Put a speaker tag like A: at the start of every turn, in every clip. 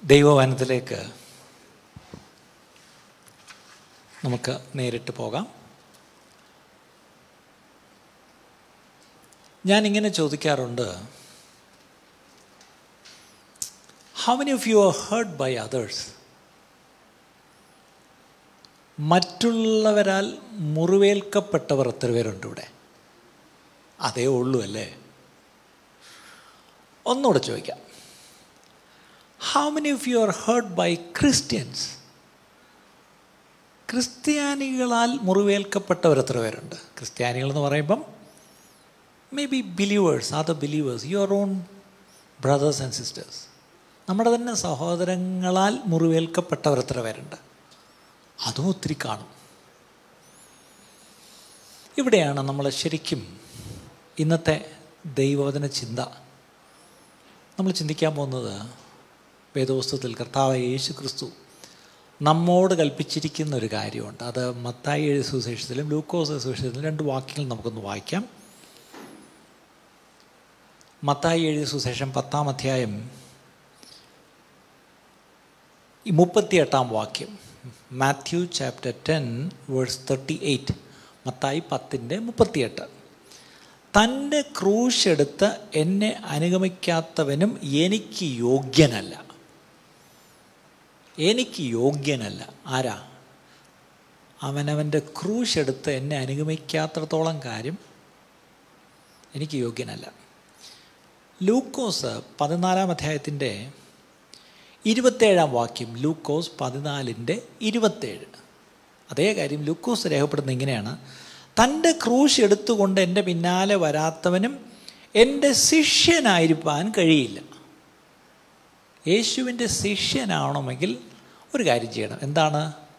A: ദൈവവനത്തിലേക്ക് നമുക്ക് നേരിട്ട് പോകാം ഞാനിങ്ങനെ ചോദിക്കാറുണ്ട് how many of you are hurt by others മറ്റുള്ളവരാൽ മുറിവേൽക്കപ്പെട്ടവർ എത്ര പേരുണ്ട് ഇവിടെ അതേ ഉള്ളൂ അല്ലേ ഒന്നുകൂടെ ചോദിക്കാം how many of you are hurt by Christians ക്രിസ്ത്യാനികളാൽ മുറിവേൽക്കപ്പെട്ടവർ എത്ര പേരുണ്ട് ക്രിസ്ത്യാനികൾ എന്ന് പറയുമ്പം may be believers other believers your own brothers and sisters നമ്മുടെ തന്നെ സഹോദരങ്ങളാൽ മുറിവേൽക്കപ്പെട്ടവർ എത്ര പേരുണ്ട് അതും ഒത്തിരി കാണും ഇവിടെയാണ് നമ്മൾ ശരിക്കും ഇന്നത്തെ ദൈവവചന ചിന്ത നമ്മൾ ചിന്തിക്കാൻ പോകുന്നത് വേദോസ്തത്തിൽ കർത്താവ് യേശു ക്രിസ്തു നമ്മോട് കൽപ്പിച്ചിരിക്കുന്ന ഒരു കാര്യമുണ്ട് അത് മത്തായി എഴുതിയ സുവിശേഷത്തിലും ലൂക്കോസ് സുവിശേഷത്തിലും രണ്ട് വാക്യങ്ങൾ നമുക്കൊന്ന് വായിക്കാം മത്തായി എഴുതിയ സുവിശേഷം പത്താം അധ്യായം ഈ മുപ്പത്തിയെട്ടാം വാക്യം Matthew chapter ten verse thirty eight Mathai പത്തിൻ്റെ മുപ്പത്തിയെട്ട് തൻ്റെ ക്രൂശ് എടുത്ത് എന്നെ അനുഗമിക്കാത്തവനും എനിക്ക് യോഗ്യനല്ല എനിക്ക് യോഗ്യനല്ല ആരാ അവനവൻ്റെ ക്രൂശ് എടുത്ത് എന്നെ അനുഗമിക്കാത്രത്തോളം കാര്യം എനിക്ക് യോഗ്യനല്ല ലൂക്കോസ് പതിനാലാം അധ്യായത്തിൻ്റെ ഇരുപത്തേഴാം വാക്യം ലൂക്കോസ് പതിനാലിൻ്റെ ഇരുപത്തേഴ് അതേ കാര്യം ലൂക്കോസ് രേഖപ്പെടുന്ന ഇങ്ങനെയാണ് തൻ്റെ ക്രൂശ് എടുത്തുകൊണ്ട് എൻ്റെ പിന്നാലെ വരാത്തവനും എൻ്റെ ശിഷ്യനായിരിക്കാൻ കഴിയില്ല യേശുവിൻ്റെ ശിഷ്യനാവണമെങ്കിൽ ഒരു കാര്യം ചെയ്യണം എന്താണ്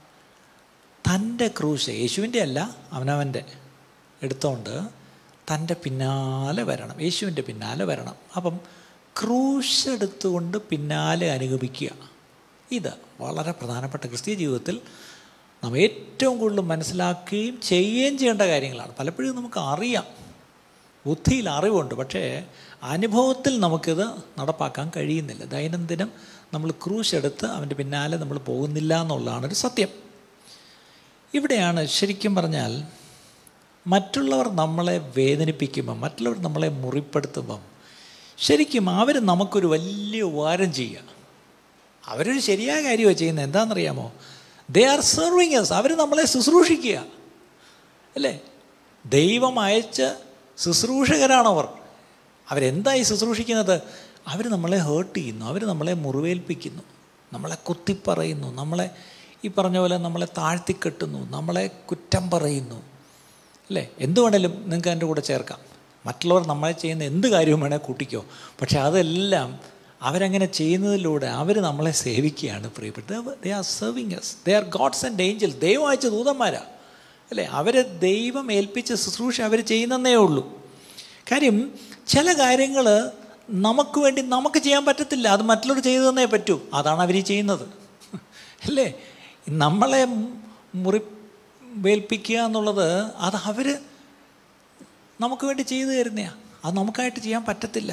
A: തൻ്റെ ക്രൂശ് യേശുവിൻ്റെ അല്ല അവനവൻ്റെ എടുത്തോണ്ട് തൻ്റെ പിന്നാലെ വരണം യേശുവിൻ്റെ പിന്നാലെ വരണം അപ്പം ക്രൂശ് എടുത്തുകൊണ്ട് പിന്നാലെ അനുഗമിക്കുക ഇത് വളരെ പ്രധാനപ്പെട്ട ക്രിസ്തീയ ജീവിതത്തിൽ നാം ഏറ്റവും കൂടുതൽ മനസ്സിലാക്കുകയും ചെയ്യുകയും ചെയ്യേണ്ട കാര്യങ്ങളാണ് പലപ്പോഴും നമുക്ക് അറിയാം ബുദ്ധിയിൽ അറിവുണ്ട് പക്ഷേ അനുഭവത്തിൽ നമുക്കിത് നടപ്പാക്കാൻ കഴിയുന്നില്ല ദൈനംദിനം നമ്മൾ ക്രൂശ് എടുത്ത് അവൻ്റെ പിന്നാലെ നമ്മൾ പോകുന്നില്ല എന്നുള്ളതാണ് ഒരു സത്യം ഇവിടെയാണ് ശരിക്കും പറഞ്ഞാൽ മറ്റുള്ളവർ നമ്മളെ വേദനിപ്പിക്കുമ്പം മറ്റുള്ളവർ നമ്മളെ മുറിപ്പെടുത്തുമ്പം ശരിക്കും അവർ നമുക്കൊരു വലിയ ഉപകാരം ചെയ്യുക അവരൊരു ശരിയായ കാര്യമാണ് ചെയ്യുന്നത് എന്താണെന്നറിയാമോ ദേ ആർ സെർവിങ് എസ് അവർ നമ്മളെ ശുശ്രൂഷിക്കുക അല്ലേ ദൈവം അയച്ച ശുശ്രൂഷകരാണവർ അവരെന്തായി ശുശ്രൂഷിക്കുന്നത് അവർ നമ്മളെ ഹേർട്ട് ചെയ്യുന്നു അവർ നമ്മളെ മുറിവേൽപ്പിക്കുന്നു നമ്മളെ കുത്തിപ്പറയുന്നു നമ്മളെ ഈ പറഞ്ഞ പോലെ നമ്മളെ താഴ്ത്തിക്കെട്ടുന്നു നമ്മളെ കുറ്റം പറയുന്നു അല്ലേ എന്ത് വേണേലും നിങ്ങൾക്ക് എൻ്റെ കൂടെ ചേർക്കാം മറ്റുള്ളവർ നമ്മളെ ചെയ്യുന്ന എന്ത് കാര്യവും വേണേൽ കൂട്ടിക്കോ പക്ഷെ അതെല്ലാം അവരങ്ങനെ ചെയ്യുന്നതിലൂടെ അവർ നമ്മളെ സേവിക്കുകയാണ് പ്രിയപ്പെട്ടത് they are serving us they are gods and angels ദൈവം അയച്ച ദൂതന്മാരാ അല്ലേ അവരെ ദൈവം ഏൽപ്പിച്ച ശുശ്രൂഷ അവർ ചെയ്യുന്നതേ ഉള്ളൂ കാര്യം ചില കാര്യങ്ങൾ നമുക്ക് വേണ്ടി നമുക്ക് ചെയ്യാൻ പറ്റത്തില്ല അത് മറ്റുള്ളവർ ചെയ്തു തന്നേ പറ്റൂ അതാണ് അവർ ചെയ്യുന്നത് അല്ലേ നമ്മളെ മുറി വേൽപ്പിക്കുക എന്നുള്ളത് അത് അവർ നമുക്ക് വേണ്ടി ചെയ്തു തരുന്നതാണ് അത് നമുക്കായിട്ട് ചെയ്യാൻ പറ്റത്തില്ല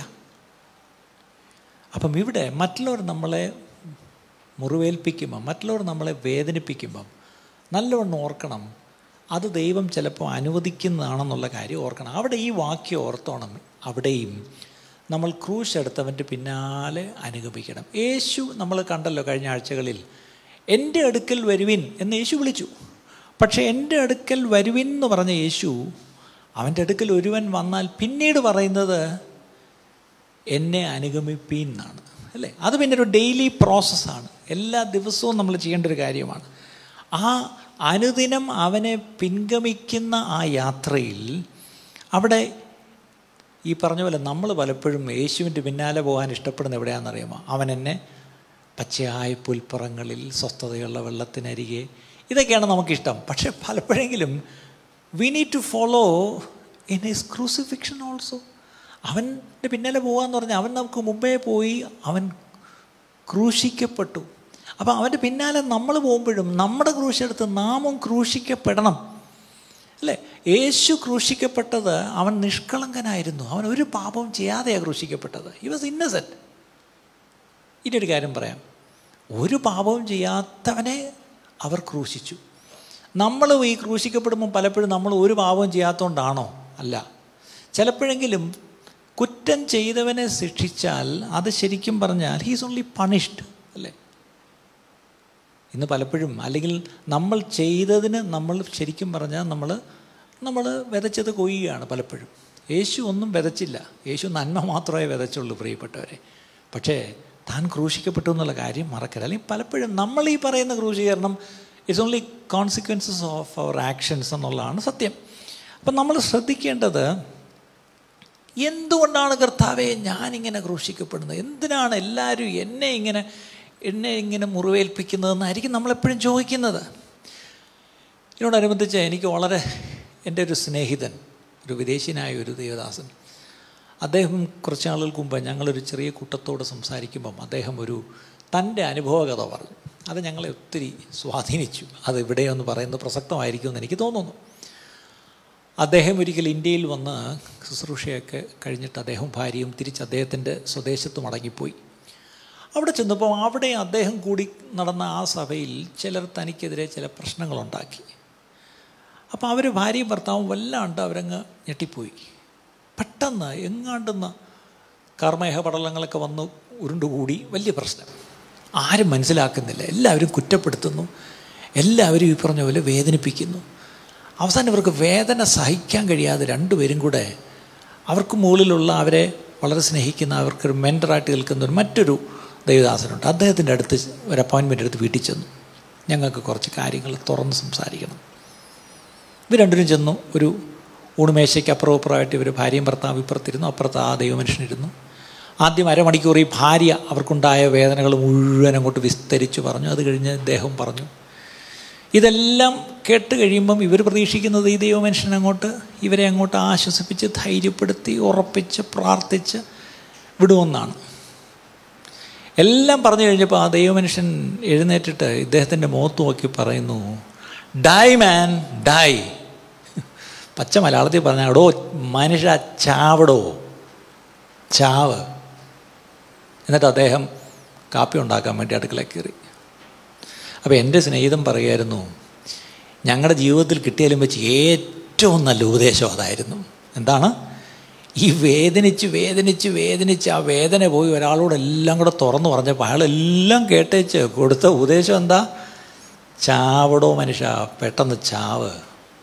A: അപ്പം ഇവിടെ മറ്റുള്ളവർ നമ്മളെ മുറിവേൽപ്പിക്കുമ്പം മറ്റുള്ളവർ നമ്മളെ വേദനിപ്പിക്കുമ്പം നല്ലവണ്ണം ഓർക്കണം അത് ദൈവം ചിലപ്പോൾ അനുവദിക്കുന്നതാണെന്നുള്ള കാര്യം ഓർക്കണം അവിടെ ഈ വാക്യം ഓർത്തോണം അവിടെയും നമ്മൾ ക്രൂശ് എടുത്തവൻ്റെ പിന്നാലെ അനുഗമിക്കണം യേശു നമ്മൾ കണ്ടല്ലോ കഴിഞ്ഞ ആഴ്ചകളിൽ എൻ്റെ അടുക്കൽ വരുവിൻ എന്ന് യേശു വിളിച്ചു പക്ഷേ എൻ്റെ അടുക്കൽ വരുവിൻ എന്ന് പറഞ്ഞ യേശു അവൻ്റെ അടുക്കൽ ഒരുവൻ വന്നാൽ പിന്നീട് പറയുന്നത് എന്നെ അനുഗമിപ്പീൻ എന്നാണ് അല്ലേ അത് പിന്നെ ഒരു ഡെയിലി പ്രോസസ്സാണ് എല്ലാ ദിവസവും നമ്മൾ ചെയ്യേണ്ട ഒരു കാര്യമാണ് ആ അനുദിനം അവനെ പിൻഗമിക്കുന്ന ആ യാത്രയിൽ അവിടെ ഈ പറഞ്ഞ പോലെ നമ്മൾ പലപ്പോഴും യേശുവിൻ്റെ പിന്നാലെ പോകാൻ ഇഷ്ടപ്പെടുന്ന എവിടെയാണെന്നറിയാമോ അവൻ എന്നെ പച്ചയായ പുൽപ്പുറങ്ങളിൽ സ്വസ്ഥതയുള്ള വെള്ളത്തിനരികെ ഇതൊക്കെയാണ് നമുക്കിഷ്ടം പക്ഷെ പലപ്പോഴെങ്കിലും we need to follow in his crucifixion also അവൻ്റെ പിന്നാലെ പോകാന്ന് പറഞ്ഞാൽ അവൻ നമുക്ക് മുമ്പേ പോയി അവൻ ക്രൂശിക്കപ്പെട്ടു അപ്പോൾ അവൻ്റെ പിന്നാലെ നമ്മൾ പോകുമ്പോഴും നമ്മുടെ ക്രൂശെടുത്ത് നാമും ക്രൂശിക്കപ്പെടണം അല്ലേ യേശു ക്രൂശിക്കപ്പെട്ടത് അവൻ നിഷ്കളങ്കനായിരുന്നു അവൻ ഒരു പാപവും ചെയ്യാതെയാണ് ക്രൂശിക്കപ്പെട്ടത് ഹി വാസ് ഇന്നസെൻറ്റ് ഇനി ഒരു കാര്യം പറയാം ഒരു പാപവും ചെയ്യാത്തവനെ അവർ ക്രൂശിച്ചു നമ്മൾ ഈ ക്രൂശിക്കപ്പെടുമ്പോൾ പലപ്പോഴും നമ്മൾ ഒരു പാപവും ചെയ്യാത്തതുകൊണ്ടാണോ അല്ല ചിലപ്പോഴെങ്കിലും കുറ്റം ചെയ്തവനെ ശിക്ഷിച്ചാൽ അത് ശരിക്കും പറഞ്ഞാൽ ഹീസ് ഓൺലി പണിഷ്ഡ് അല്ലേ ഇന്ന് പലപ്പോഴും അല്ലെങ്കിൽ നമ്മൾ ചെയ്തതിന് നമ്മൾ ശരിക്കും പറഞ്ഞാൽ നമ്മൾ നമ്മൾ വിതച്ചത് കൊയ്യുകയാണ് പലപ്പോഴും യേശു ഒന്നും വിതച്ചില്ല യേശു നന്മ മാത്രമേ വിതച്ചുള്ളൂ പ്രിയപ്പെട്ടവരെ പക്ഷേ താൻ ക്രൂശിക്കപ്പെട്ടു എന്നുള്ള കാര്യം മറക്കരുത് അല്ലെങ്കിൽ പലപ്പോഴും നമ്മൾ ഈ പറയുന്ന ക്രൂശീകരണം it's only consequences of our actions എന്നുള്ളതാണ് സത്യം അപ്പം നമ്മൾ ശ്രദ്ധിക്കേണ്ടത് എന്തുകൊണ്ടാണ് കർത്താവെ ഞാനിങ്ങനെ ക്രൂശിക്കപ്പെടുന്നത് എന്തിനാണ് എല്ലാവരും എന്നെ ഇങ്ങനെ എന്നെ ഇങ്ങനെ മുറിവേൽപ്പിക്കുന്നതെന്നായിരിക്കും നമ്മളെപ്പോഴും ചോദിക്കുന്നത് ഇതിനോടനുബന്ധിച്ച് എനിക്ക് വളരെ എൻ്റെ ഒരു സ്നേഹിതൻ ഒരു വിദേശിനായ ഒരു ദേവദാസൻ അദ്ദേഹം കുറച്ച് നാളുകൾക്ക് മുമ്പ് ഞങ്ങളൊരു ചെറിയ കൂട്ടത്തോട് സംസാരിക്കുമ്പം അദ്ദേഹം ഒരു തൻ്റെ അനുഭവകഥ പറഞ്ഞു അത് ഞങ്ങളെ ഒത്തിരി സ്വാധീനിച്ചു അത് ഇവിടെയൊന്ന് പറയുന്നത് പ്രസക്തമായിരിക്കുമെന്ന് എനിക്ക് തോന്നുന്നു അദ്ദേഹം ഒരിക്കൽ ഇന്ത്യയിൽ വന്ന് ശുശ്രൂഷയൊക്കെ കഴിഞ്ഞിട്ട് അദ്ദേഹം ഭാര്യയും തിരിച്ച് അദ്ദേഹത്തിൻ്റെ സ്വദേശത്ത് മടങ്ങിപ്പോയി അവിടെ ചെന്നപ്പോൾ അവിടെ അദ്ദേഹം കൂടി നടന്ന ആ സഭയിൽ ചിലർ തനിക്കെതിരെ ചില പ്രശ്നങ്ങളുണ്ടാക്കി അപ്പോൾ അവർ ഭാര്യയും ഭർത്താവും വല്ലാണ്ട് അവരങ്ങ് ഞെട്ടിപ്പോയി പെട്ടെന്ന് എങ്ങാണ്ടെന്ന് കർമ്മേഹ പടലങ്ങളൊക്കെ വന്ന് ഉരുണ്ടുകൂടി വലിയ പ്രശ്നം ആരും മനസ്സിലാക്കുന്നില്ല എല്ലാവരും കുറ്റപ്പെടുത്തുന്നു എല്ലാവരും ഈ പറഞ്ഞ പോലെ വേദനിപ്പിക്കുന്നു അവസാനം ഇവർക്ക് വേദന സഹിക്കാൻ കഴിയാതെ രണ്ടുപേരും കൂടെ അവർക്ക് മുകളിലുള്ള അവരെ വളരെ സ്നേഹിക്കുന്ന അവർക്കൊരു മെൻറ്ററായിട്ട് നിൽക്കുന്ന ഒരു മറ്റൊരു ദൈവദാസനുണ്ട് അദ്ദേഹത്തിൻ്റെ അടുത്ത് ഒരു അപ്പോയിൻമെൻ്റ് എടുത്ത് വീട്ടിൽ ചെന്നു ഞങ്ങൾക്ക് കുറച്ച് കാര്യങ്ങൾ തുറന്ന് സംസാരിക്കണം ഇവർ രണ്ടുപേരും ചെന്നു ഒരു ഊണുമേശയ്ക്ക് അപ്പുറം അപ്പുറമായിട്ട് ഇവർ ഭാര്യയും ഭർത്താവ് ഇപ്പുറത്തിരുന്നു അപ്പുറത്ത് ആ ദൈവമനുഷ്യനിരുന്നു ആദ്യം അരമണിക്കൂർ ഈ ഭാര്യ അവർക്കുണ്ടായ വേദനകൾ മുഴുവൻ അങ്ങോട്ട് വിസ്തരിച്ചു പറഞ്ഞു അത് കഴിഞ്ഞ് ഇദ്ദേഹം പറഞ്ഞു ഇതെല്ലാം കേട്ട് കഴിയുമ്പം ഇവർ പ്രതീക്ഷിക്കുന്നത് ഈ ദൈവമനുഷ്യൻ അങ്ങോട്ട് ഇവരെ അങ്ങോട്ട് ആശ്വസിപ്പിച്ച് ധൈര്യപ്പെടുത്തി ഉറപ്പിച്ച് പ്രാർത്ഥിച്ച് വിടുമെന്നാണ് എല്ലാം പറഞ്ഞു കഴിഞ്ഞപ്പോൾ ആ ദൈവമനുഷ്യൻ എഴുന്നേറ്റിട്ട് ഇദ്ദേഹത്തിൻ്റെ മുഖത്ത് നോക്കി പറയുന്നു ഡൈ മാൻ ഡൈ പച്ച മലയാളത്തിൽ പറഞ്ഞാൽ എടോ മനുഷ്യ ചാവടോ ചാവ് എന്നിട്ട് അദ്ദേഹം കാപ്പി ഉണ്ടാക്കാൻ വേണ്ടി അടുക്കളയിൽ കയറി അപ്പോൾ എൻ്റെ സ്നേഹിതൻ പറയുമായിരുന്നു ഞങ്ങളുടെ ജീവിതത്തിൽ കിട്ടിയാലും വെച്ച് ഏറ്റവും നല്ല ഉപദേശം അതായിരുന്നു എന്താണ് ഈ വേദനിച്ച് വേദനിച്ച് വേദനിച്ച് ആ വേദന പോയി ഒരാളോട് എല്ലാം കൂടെ തുറന്നു പറഞ്ഞപ്പോൾ അയാളെല്ലാം കേട്ടേച്ച് കൊടുത്ത ഉപദേശം എന്താ ചാവടോ മനുഷ്യ പെട്ടെന്ന് ചാവ്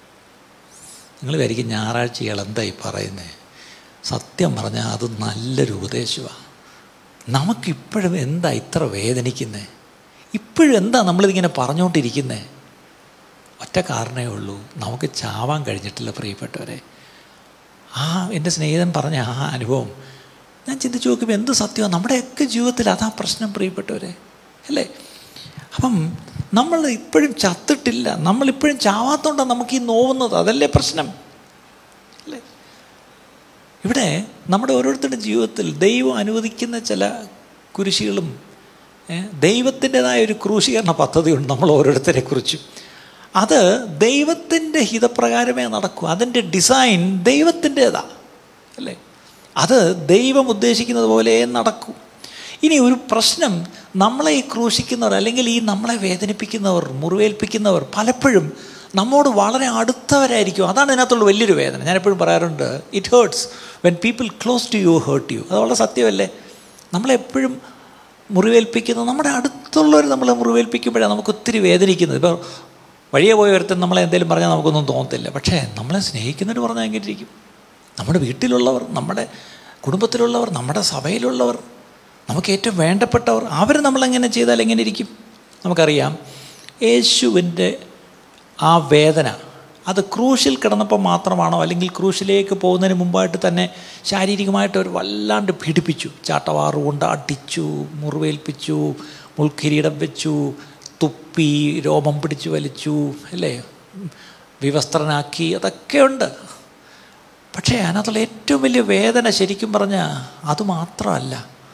A: നിങ്ങൾ വിചാരിക്കും ഞായറാഴ്ച ഇയാൾ എന്തായി പറയുന്നത് സത്യം പറഞ്ഞാൽ അത് നല്ലൊരു ഉപദേശമാണ് നമുക്കിപ്പോഴും എന്താ ഇത്ര വേദനിക്കുന്നത് ഇപ്പോഴും എന്താ നമ്മളിതിങ്ങനെ പറഞ്ഞുകൊണ്ടിരിക്കുന്നത് ഒറ്റ കാരണമേ ഉള്ളൂ നമുക്ക് ചാവാൻ കഴിഞ്ഞിട്ടില്ല പ്രിയപ്പെട്ടവരെ ആ എൻ്റെ സ്നേഹിതൻ പറഞ്ഞ ആ അനുഭവം ഞാൻ ചിന്തിച്ച് നോക്കുമ്പോൾ എന്ത് സത്യമാണ് നമ്മുടെയൊക്കെ ജീവിതത്തിൽ അതാ പ്രശ്നം പ്രിയപ്പെട്ടവരെ അല്ലേ അപ്പം നമ്മൾ ഇപ്പോഴും ചത്തിട്ടില്ല നമ്മളിപ്പോഴും ചാവാത്തോണ്ടാണ് നമുക്ക് ഈ നോവുന്നത് അതല്ലേ പ്രശ്നം അല്ലേ ഇവിടെ നമ്മുടെ ഓരോരുത്തരുടെ ജീവിതത്തിൽ ദൈവം അനുവദിക്കുന്ന ചില കുരിശികളും ദൈവത്തിൻ്റെതായ ഒരു ക്രൂശീകരണ പദ്ധതിയുണ്ട് നമ്മൾ ഓരോരുത്തരെ കുറിച്ചും അത് ദൈവത്തിൻ്റെ ഹിതപ്രകാരമേ നടക്കൂ അതിൻ്റെ ഡിസൈൻ ദൈവത്തിൻ്റെതാ അല്ലേ അത് ദൈവം ഉദ്ദേശിക്കുന്നത് പോലെ നടക്കൂ ഇനി ഒരു പ്രശ്നം നമ്മളെ ഈ ക്രൂശിക്കുന്നവർ അല്ലെങ്കിൽ ഈ നമ്മളെ വേദനിപ്പിക്കുന്നവർ മുറിവേൽപ്പിക്കുന്നവർ പലപ്പോഴും നമ്മോട് വളരെ അടുത്തവരായിരിക്കും അതാണ് ഇതിനകത്തുള്ള വലിയൊരു വേദന ഞാൻ എപ്പോഴും പറയാറുണ്ട് it hurts when people close to you hurt you അത് വളരെ സത്യമല്ലേ നമ്മളെപ്പോഴും മുറിവേൽപ്പിക്കുന്നത് നമ്മുടെ അടുത്തുള്ളവർ നമ്മളെ മുറിവേൽപ്പിക്കുമ്പോഴാണ് നമുക്ക് ഒത്തിരി വേദനിക്കുന്നത് ഇപ്പോൾ വഴിയെ പോയി ഒരുത്തൻ നമ്മളെ എന്തെങ്കിലും പറഞ്ഞാൽ നമുക്കൊന്നും തോന്നത്തില്ല പക്ഷേ നമ്മളെ സ്നേഹിക്കുന്നവർ പറഞ്ഞാൽ എങ്ങനെ ഇരിക്കും നമ്മുടെ വീട്ടിലുള്ളവർ നമ്മുടെ കുടുംബത്തിലുള്ളവർ നമ്മുടെ സഭയിലുള്ളവർ നമുക്ക് ഏറ്റവും വേണ്ടപ്പെട്ടവർ അവർ നമ്മളെങ്ങനെ ചെയ്താൽ എങ്ങനെ ഇരിക്കും നമുക്കറിയാം യേശുവിൻ്റെ ആ വേദന അത് ക്രൂശിൽ കിടന്നപ്പോൾ മാത്രമാണോ അല്ലെങ്കിൽ ക്രൂശിലേക്ക് പോകുന്നതിന് മുമ്പായിട്ട് തന്നെ ശാരീരികമായിട്ട് അവർ വല്ലാണ്ട് പീഡിപ്പിച്ചു ചാട്ടവാറ് കൊണ്ട് അടിച്ചു മുറിവേൽപ്പിച്ചു മുൾക്കിരീടം വെച്ചു തുപ്പി രോമം പിടിച്ചു വലിച്ചു അല്ലേ വിവസ്ത്രനാക്കി അതൊക്കെയുണ്ട് പക്ഷേ അതിനകത്തുള്ള ഏറ്റവും വലിയ വേദന ശരിക്കും പറഞ്ഞാൽ അതുമാത്രമല്ല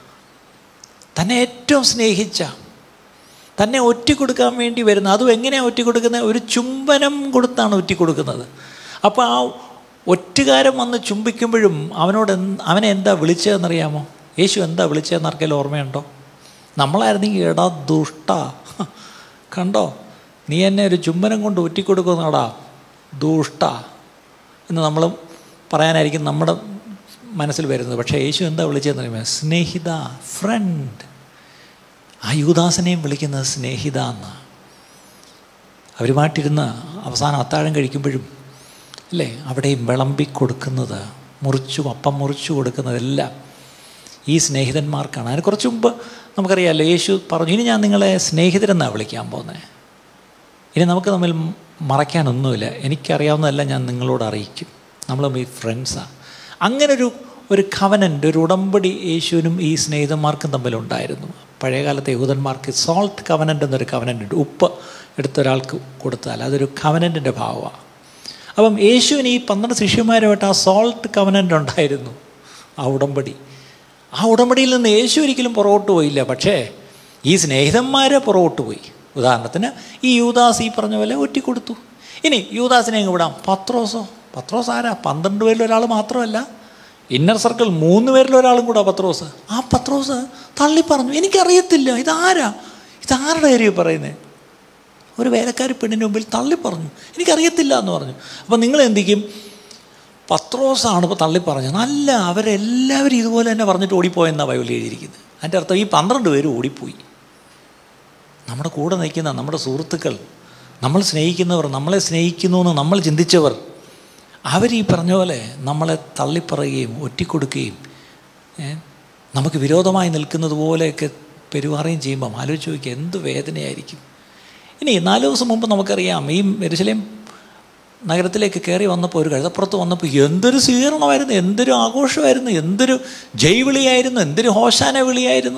A: തന്നെ ഏറ്റവും സ്നേഹിച്ച തന്നെ ഒറ്റിക്കൊടുക്കാൻ വേണ്ടി വരുന്ന അതും എങ്ങനെയാണ് ഒറ്റിക്കൊടുക്കുന്നത് ഒരു ചുംബനം കൊടുത്താണ് ഒറ്റിക്കൊടുക്കുന്നത് അപ്പോൾ ആ ഒറ്റുകാരൻ വന്ന് ചുംബിക്കുമ്പോഴും അവനോട് അവനെ എന്താ വിളിച്ചതെന്നറിയാമോ യേശു എന്താ വിളിച്ചതെന്ന് ആർക്കെങ്കിലും ഓർമ്മയുണ്ടോ നമ്മളായിരുന്നെങ്കിൽ എടാ ദുഷ്ട കണ്ടോ നീ എന്നെ ഒരു ചുംബനം കൊണ്ട് ഒറ്റിക്കൊടുക്കുന്നടാ ദുഷ്ട എന്ന് നമ്മൾ പറയാനായിരിക്കും നമ്മുടെ മനസ്സിൽ വരുന്നത് പക്ഷേ യേശു എന്താ വിളിച്ചതെന്ന് പറയുമ്പോൾ സ്നേഹിത ഫ്രണ്ട് ആ യൂദാസനെയും വിളിക്കുന്നത് സ്നേഹിത എന്നാണ് അവരുമായിട്ടിരുന്ന് അവസാനം അത്താഴം കഴിക്കുമ്പോഴും അല്ലേ അവിടെയും വിളമ്പി കൊടുക്കുന്നത് മുറിച്ചു അപ്പം മുറിച്ചു കൊടുക്കുന്നതെല്ലാം ഈ സ്നേഹിതന്മാർക്കാണ് അതിന് കുറച്ച് മുമ്പ് നമുക്കറിയാമല്ലോ യേശു പറഞ്ഞു ഇനി ഞാൻ നിങ്ങളെ സ്നേഹിതരെന്നാണ് വിളിക്കാൻ പോകുന്നത് ഇനി നമുക്ക് തമ്മിൽ മറയ്ക്കാനൊന്നുമില്ല എനിക്കറിയാവുന്നതെല്ലാം ഞാൻ നിങ്ങളോട് അറിയിക്കും നമ്മൾ ഈ ഫ്രണ്ട്സാണ് അങ്ങനൊരു ഒരു കവനൻ്റ് ഒരു ഉടമ്പടി യേശുവിനും ഈ സ്നേഹിതന്മാർക്കും തമ്മിലുണ്ടായിരുന്നു പഴയകാലത്തെ യഹൂദന്മാർക്ക് സോൾട്ട് കവനൻ്റ് എന്നൊരു കവനൻ്റ് ഉണ്ട് ഉപ്പ് എടുത്ത ഒരാൾക്ക് കൊടുത്താൽ അതൊരു കവനൻറ്റിൻ്റെ ഭാവമാണ് അപ്പം യേശുവിന് ഈ പന്ത്രണ്ട് ശിഷ്യന്മാരുമായിട്ട് ആ സോൾട്ട് കവനൻ്റ് ഉണ്ടായിരുന്നു ആ ഉടമ്പടി ആ ഉടമ്പടിയിൽ നിന്ന് യേശു ഒരിക്കലും പുറകോട്ട് പോയില്ല പക്ഷേ ഈ സ്നേഹിതന്മാരെ പുറകോട്ട് പോയി ഉദാഹരണത്തിന് ഈ യൂദാസ് ഈ പറഞ്ഞ പോലെ ഒറ്റിക്കൊടുത്തു ഇനി യൂദാസിനെ അങ്ങ് വിടാം പത്രോസോ പത്രോസ് ആരാ പന്ത്രണ്ട് പേരിൽ ഒരാൾ മാത്രമല്ല ഇന്നർ സർക്കിൾ മൂന്ന് പേരിൽ ഒരാളും കൂടെ പത്രോസ് ആ പത്രോസ് തള്ളി പറഞ്ഞു എനിക്കറിയത്തില്ല ഇതാരാ ഇതാരുടെ കാര്യം പറയുന്നത് ഒരു വേലക്കാരി പെണ്ണിൻ്റെ മുമ്പിൽ തള്ളി പറഞ്ഞു എനിക്കറിയത്തില്ല എന്ന് പറഞ്ഞു അപ്പം നിങ്ങൾ എന്തിക്കും പത്രോസാണ് ഇപ്പോൾ തള്ളി പറഞ്ഞത് അല്ല അവരെല്ലാവരും ഇതുപോലെ തന്നെ പറഞ്ഞിട്ട് ഓടിപ്പോയെന്നാണ് ബൈബിളിൽ എഴുതിയിരിക്കുന്നത് അതിൻ്റെ അർത്ഥം ഈ പന്ത്രണ്ട് പേരും ഓടിപ്പോയി നമ്മുടെ കൂടെ നിൽക്കുന്ന നമ്മുടെ സുഹൃത്തുക്കൾ നമ്മൾ സ്നേഹിക്കുന്നവർ നമ്മളെ സ്നേഹിക്കുന്നു എന്ന് നമ്മൾ ചിന്തിച്ചവർ അവർ ഈ പറഞ്ഞ പോലെ നമ്മളെ തള്ളിപ്പറയുകയും ഒറ്റിക്കൊടുക്കുകയും ഏ, നമുക്ക് വിരോധമായി നിൽക്കുന്നത് പോലെയൊക്കെ പെരുമാറുകയും ചെയ്യുമ്പം ആലോചിച്ച് നോക്കിയാൽ എന്ത് വേദനയായിരിക്കും ഇനി നാല് ദിവസം മുമ്പ് നമുക്കറിയാം ഈ എരുസലേം നഗരത്തിലേക്ക് കയറി വന്നപ്പോൾ ഒരു കഴുതപ്പുറത്ത് വന്നപ്പോൾ എന്തൊരു സ്വീകരണമായിരുന്നു എന്തൊരു ആഘോഷമായിരുന്നു എന്തൊരു ജയ് വിളിയായിരുന്നു എന്തൊരു ഹോശാന വിളിയായിരുന്നു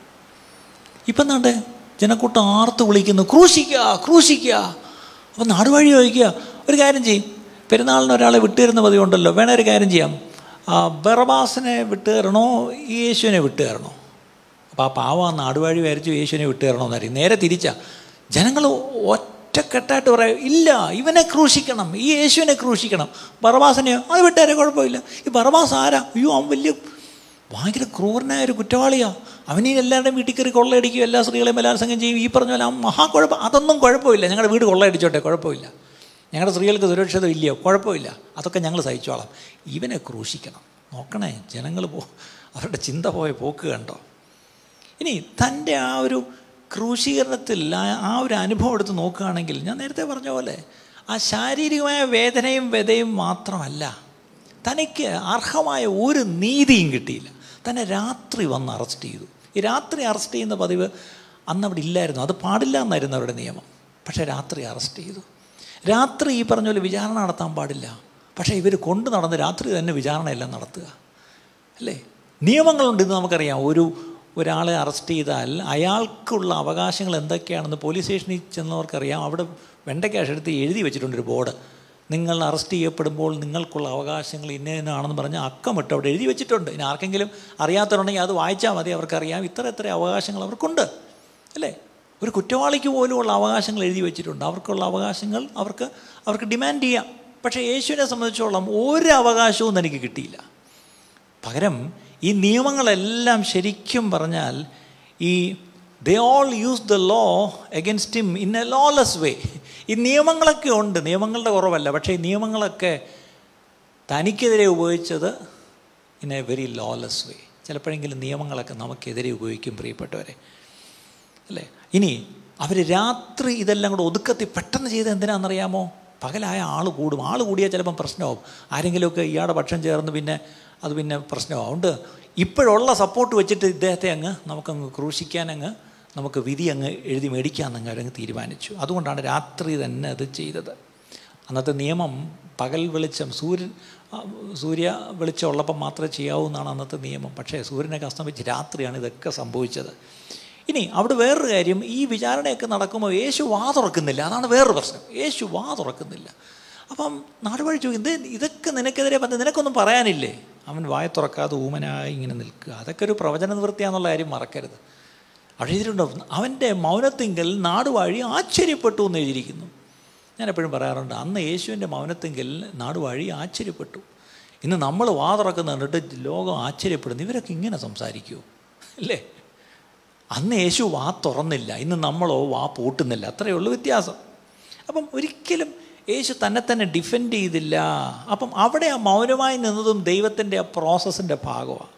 A: ഇപ്പം എന്താണ്ട് ജനക്കൂട്ടം ആർത്ത് വിളിക്കുന്നു ക്രൂശിക്കുക ക്രൂശിക്കുക അപ്പം നാടുവഴി ചോദിക്കുക ഒരു കാര്യം ചെയ്യും പെരുന്നാളിന് ഒരാളെ വിട്ടുതരുന്ന പതിവുണ്ടല്ലോ വേണേ ഒരു കാര്യം ചെയ്യാം ആ, ബറബാസിനെ വിട്ടുതരണോ യേശുവിനെ വിട്ടുതരണോ അപ്പോൾ ആ പാവ ആ നാടുവഴി വിചാരിച്ചു യേശുവിനെ വിട്ടുതരണമെന്നായിരിക്കും നേരെ തിരിച്ചാ ജനങ്ങൾ ഒറ്റക്കെട്ടായിട്ട് പറയും ഇല്ല ഇവനെ ക്രൂശിക്കണം ഈ യേശുവിനെ ക്രൂശിക്കണം ബറബാസിനെയോ അത് വിട്ടുതരാൻ കുഴപ്പമില്ല ഈ ബറബാസ് ആരാ അയ്യോ അവൻ വലിയ ഭയങ്കര ക്രൂരനായ ഒരു കുറ്റവാളിയാണ് അവനീ എല്ലാവരുടെയും വീട്ടിൽ കയറി കൊള്ളയടിക്കും എല്ലാ സ്ത്രീകളെയും ബലാത്സംഗം ചെയ്യും ഈ പറഞ്ഞ പോലെ അവൻ മഹാകുഴപ്പം അതൊന്നും കുഴപ്പമില്ല ഞങ്ങളുടെ വീട് കൊള്ളയടിച്ചോട്ടെ കുഴപ്പമില്ല ഞങ്ങളുടെ സ്ത്രീകൾക്ക് സുരക്ഷിതം ഇല്ലയോ കുഴപ്പമില്ല അതൊക്കെ ഞങ്ങൾ സഹിച്ചോളാം ഇവനെ ക്രൂശിക്കണം നോക്കണേ ജനങ്ങൾ പോ അവരുടെ ചിന്ത പോയ പോക്ക് കണ്ടോ ഇനി തൻ്റെ ആ ഒരു ക്രൂശീകരണത്തിൽ ആ ആ ഒരു അനുഭവം എടുത്ത് നോക്കുകയാണെങ്കിൽ ഞാൻ നേരത്തെ പറഞ്ഞ പോലെ ആ ശാരീരികമായ വേദനയും വ്യതയും മാത്രമല്ല തനിക്ക് അർഹമായ ഒരു നീതിയും കിട്ടിയില്ല തന്നെ രാത്രി വന്ന് അറസ്റ്റ് ചെയ്തു ഈ രാത്രി അറസ്റ്റ് ചെയ്യുന്ന പതിവ് അന്ന് അവിടെ ഇല്ലായിരുന്നു അത് പാടില്ല എന്നായിരുന്നു അവരുടെ നിയമം പക്ഷേ രാത്രി അറസ്റ്റ് ചെയ്തു രാത്രി ഈ പറഞ്ഞ പോലെ വിചാരണ നടത്താൻ പാടില്ല പക്ഷേ ഇവർ കൊണ്ടു നടന്ന് രാത്രി തന്നെ വിചാരണയെല്ലാം നടത്തുക അല്ലേ നിയമങ്ങളുണ്ട് ഇന്ന് നമുക്കറിയാം ഒരു ഒരാളെ അറസ്റ്റ് ചെയ്താൽ അയാൾക്കുള്ള അവകാശങ്ങൾ എന്തൊക്കെയാണെന്ന് പോലീസ് സ്റ്റേഷനിൽ ചെന്നവർക്കറിയാം അവിടെ വെണ്ടയ്ക്കാഷ് എടുത്ത് എഴുതി വെച്ചിട്ടുണ്ടൊരു ബോർഡ് നിങ്ങൾ അറസ്റ്റ് ചെയ്യപ്പെടുമ്പോൾ നിങ്ങൾക്കുള്ള അവകാശങ്ങൾ ഇന്ന ഇന്നാണെന്ന് പറഞ്ഞ് അക്കമിട്ട് അവിടെ എഴുതി വെച്ചിട്ടുണ്ട് ഇനി ആർക്കെങ്കിലും അറിയാത്തവരുണ്ടെങ്കിൽ അത് വായിച്ചാൽ മതി അവർക്കറിയാം ഇത്ര ഇത്ര അവകാശങ്ങൾ അവർക്കുണ്ട് അല്ലേ ഒരു കുറ്റവാളിക്ക് പോലുമുള്ള അവകാശങ്ങൾ എഴുതി വെച്ചിട്ടുണ്ട് അവർക്കുള്ള അവകാശങ്ങൾ അവർക്ക് അവർക്ക് ഡിമാൻഡ് ചെയ്യാം പക്ഷേ യേശുവിനെ സംബന്ധിച്ചോളം ഒരു അവകാശവും എനിക്ക് കിട്ടിയില്ല പകരം ഈ നിയമങ്ങളെല്ലാം ശരിക്കും പറഞ്ഞാൽ ഈ they all use the law against him in a lawless way ഈ നിയമങ്ങളൊക്കെ ഉണ്ട് നിയമങ്ങളുടെ കുറവല്ല പക്ഷേ ഈ നിയമങ്ങളൊക്കെ തനിക്കെതിരെ ഉപയോഗിച്ചത് in a very lawless way ചിലപ്പോഴെങ്കിലും നിയമങ്ങളൊക്കെ നമുക്കെതിരെ ഉപയോഗിക്കും പ്രിയപ്പെട്ടവരെ അല്ലേ ഇനി അവർ രാത്രി ഇതെല്ലാം കൂടെ ഒതുക്കത്തി പെട്ടെന്ന് ചെയ്ത് എന്തിനാണെന്നറിയാമോ പകലായ ആൾ കൂടും ആൾ കൂടിയാൽ ചിലപ്പം പ്രശ്നമാവും ആരെങ്കിലുമൊക്കെ ഇയാളുടെ പക്ഷം ചേർന്ന് പിന്നെ അത് പിന്നെ പ്രശ്നമാവും അതുകൊണ്ട് ഇപ്പോഴുള്ള സപ്പോർട്ട് വെച്ചിട്ട് ഇദ്ദേഹത്തെ അങ്ങ് നമുക്കങ്ങ് ക്രൂശിക്കാൻ അങ്ങ് നമുക്ക് വിധി അങ്ങ് എഴുതി മേടിക്കാമെന്നങ്ങ് അവരങ്ങ് തീരുമാനിച്ചു അതുകൊണ്ടാണ് രാത്രി തന്നെ അത് ചെയ്തത് അന്നത്തെ നിയമം പകൽ വെളിച്ചം സൂര്യൻ ആ, സൂര്യ വെളിച്ചം ഉള്ളപ്പം മാത്രമേ ചെയ്യാവൂ എന്നാണ് അന്നത്തെ നിയമം പക്ഷേ സൂര്യനൊക്കെ അസ്തമിച്ച് രാത്രിയാണ് ഇതൊക്കെ സംഭവിച്ചത് ഇനി അവിടെ വേറൊരു കാര്യം ഈ വിചാരണയൊക്കെ നടക്കുമ്പോൾ യേശു വാ തുറക്കുന്നില്ല അതാണ് വേറൊരു പ്രശ്നം യേശു വാ തുറക്കുന്നില്ല അപ്പം നാടുവഴി ചോദിക്കും ഇത് ഇതൊക്കെ നിനക്കെതിരെ പറഞ്ഞ് നിനക്കൊന്നും പറയാനില്ലേ അവൻ വായ തുറക്കാതെ ഊമനായി ഇങ്ങനെ നിൽക്കുക അതൊക്കെ ഒരു പ്രവചന നിവൃത്തിയാന്നുള്ള കാര്യം മറക്കരുത് അവിടെ എഴുതിയിട്ടുണ്ടോ അവൻ്റെ മൗനത്തിങ്കൽ നാടുവാഴി ആശ്ചര്യപ്പെട്ടു എന്ന് എഴുതിയിരിക്കുന്നു ഞാൻ എപ്പോഴും പറയാറുണ്ട് അന്ന് യേശുവിൻ്റെ മൗനത്തിങ്കൽ നാടുവാഴി ആശ്ചര്യപ്പെട്ടു ഇന്ന് നമ്മൾ വാ തുറക്കുന്ന കണ്ടിട്ട് ലോകം ആശ്ചര്യപ്പെടുന്നു ഇവരൊക്കെ ഇങ്ങനെ സംസാരിക്കുമോ അല്ലേ അന്ന് യേശു വാ തുറന്നില്ല ഇന്ന് നമ്മളോ വാ പൂട്ടുന്നില്ല അത്രയേ ഉള്ളൂ വ്യത്യാസം അപ്പം ഒരിക്കലും യേശു തന്നെ തന്നെ ഡിഫെൻഡ് ചെയ്തില്ല അപ്പം അവിടെ ആ മൗനമായി നിന്നതും ദൈവത്തിൻ്റെ ആ പ്രോസസ്സിൻ്റെ ഭാഗമാണ്